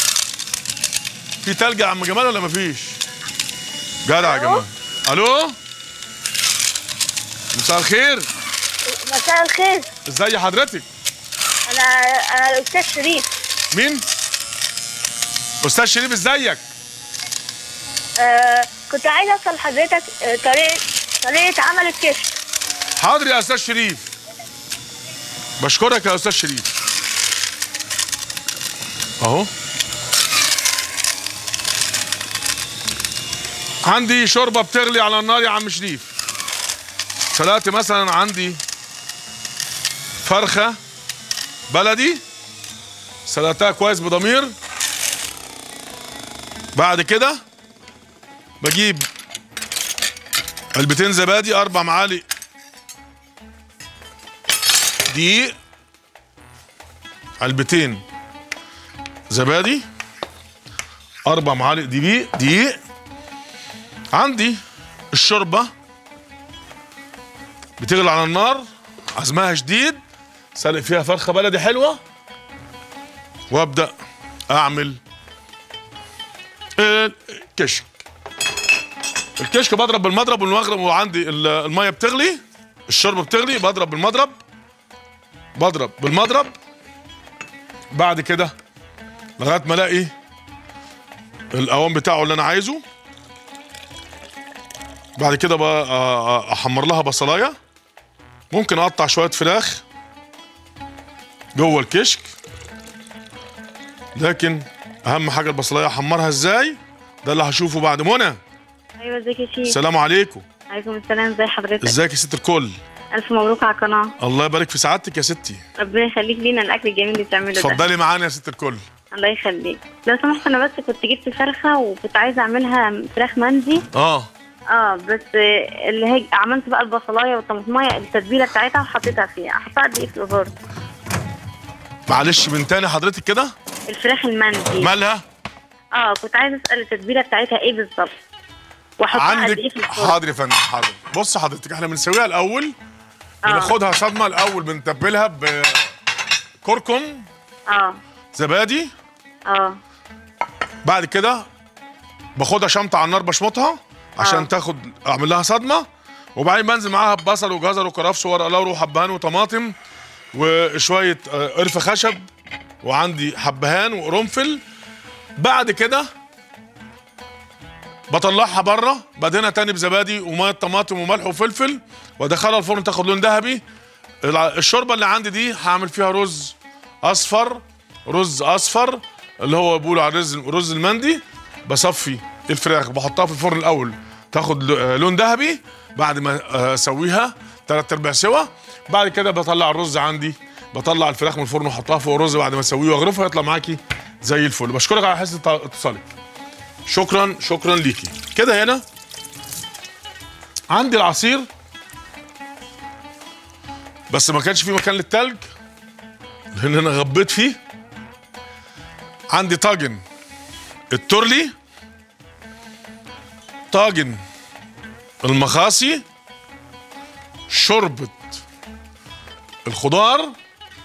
في تلج يا عم جمال ولا مفيش جدع يا جمال الو مساء الخير مساء الخير ازي حضرتك انا انا الاستاذ شريف مين استاذ شريف ازيك آه كنت عايزه اسال حضرتك آه طريقه طريقه عمل الكشك حاضر يا استاذ شريف بشكرك يا استاذ شريف اهو عندي شوربه بتغلي على النار يا عم شريف سلقت مثلا عندي فرخه بلدي سلقتها كويس بضمير بعد كده بجيب علبتين زبادي اربع معالق دقيق علبتين زبادي اربع معالق دقيق دقيق عندي الشوربه بتغلي على النار عزمها شديد سلق فيها فرخه بلدي حلوه وابدا اعمل الكشك الكشك بضرب بالمضرب والمغرب وعندي ال- الميه بتغلي الشوربه بتغلي بضرب بالمضرب بضرب بالمضرب بعد كده لغايه ما الاقي القوام بتاعه اللي انا عايزه بعد كده بقى أ- أ- احمر لها بصلايه ممكن اقطع شويه فراخ جوه الكشك لكن اهم حاجه البصلايه احمرها ازاي ده اللي هشوفه بعد منى ايوه ازيك يا شيخ السلام عليكم عليكم السلام ازي حضرتك ازيك يا ست الكل الف مبروك على القناه الله يبارك في سعادتك يا ستي ربنا يخليك لينا الاكل الجميل اللي بتعمله ده اتفضلي معانا يا ست الكل الله يخليك لو سمحت انا بس كنت جبت فرخه وكنت عايزه اعملها فراخ مندي اه اه بس آه، اللي هي عملت بقى البصلايه والطماطمايه التتبيله بتاعتها وحطيتها فيها احطها قد ايه في الفرن معلش من تاني حضرتك كده الفراخ المندي مالها اه كنت عايزه اسال التتبيله بتاعتها ايه بالظبط واحطها قد عندك ايه في الفرن حاضر يا فندم حاضر بص حضرتك احنا بنسويها الاول بناخدها صدمه الاول بنتبلها بكركم اه زبادي اه بعد كده باخدها شمطه على النار بشمطها عشان آه. تاخد اعمل لها صدمه وبعدين بنزل معاها ببصل وجزر وكرفس وورق لورا وحبهان وطماطم وشويه آه، قرفه خشب وعندي حبهان وقرنفل بعد كده بطلعها بره بدهنها تاني بزبادي وميه طماطم وملح وفلفل وادخلها الفرن تاخد لون ذهبي الع- الشوربه اللي عندي دي هعمل فيها رز اصفر رز اصفر اللي هو بيقولوا على الرز رز المندي بصفي الفراخ بحطها في الفرن الاول تاخد ل- آه، لون ذهبي بعد ما آه، اسويها ثلاث ارباع سوا بعد كده بطلع الرز عندي بطلع الفراخ من الفرن واحطها فوق الرز بعد ما اسويه واغرفها يطلع معاكي زي الفل بشكرك على حسن اتص- اتصالك شكرا شكرا ليكي كده هنا عندي العصير بس ما كانش في مكان للتلج لان انا غبيت فيه عندي طاجن التورلي طاجن المخاصي شوربة الخضار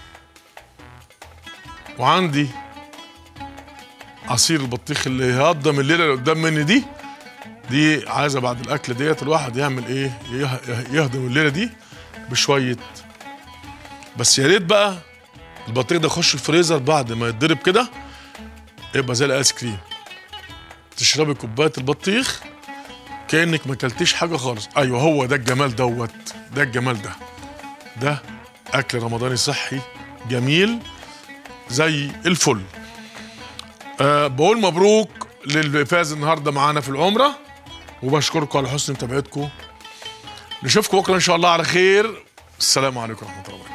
وعندي عصير البطيخ اللي هيقدم الليله اللي قدام مني دي دي عايزه بعد الاكل ديت الواحد يعمل ايه يه- يهضم الليله دي بشويه بس يا ريت بقى البطيخ ده يخش الفريزر بعد ما يتضرب كده يبقى زي الايس كريم تشربي كوبايه البطيخ كانك ما اكلتيش حاجه خالص ايوه هو ده الجمال دوت ده الجمال ده ده اكل رمضاني صحي جميل زي الفل أه بقول مبروك للي فاز النهارده معانا في العمره وبشكركم على حسن متابعتكم نشوفكم بكره ان شاء الله على خير السلام عليكم ورحمه الله وبركاته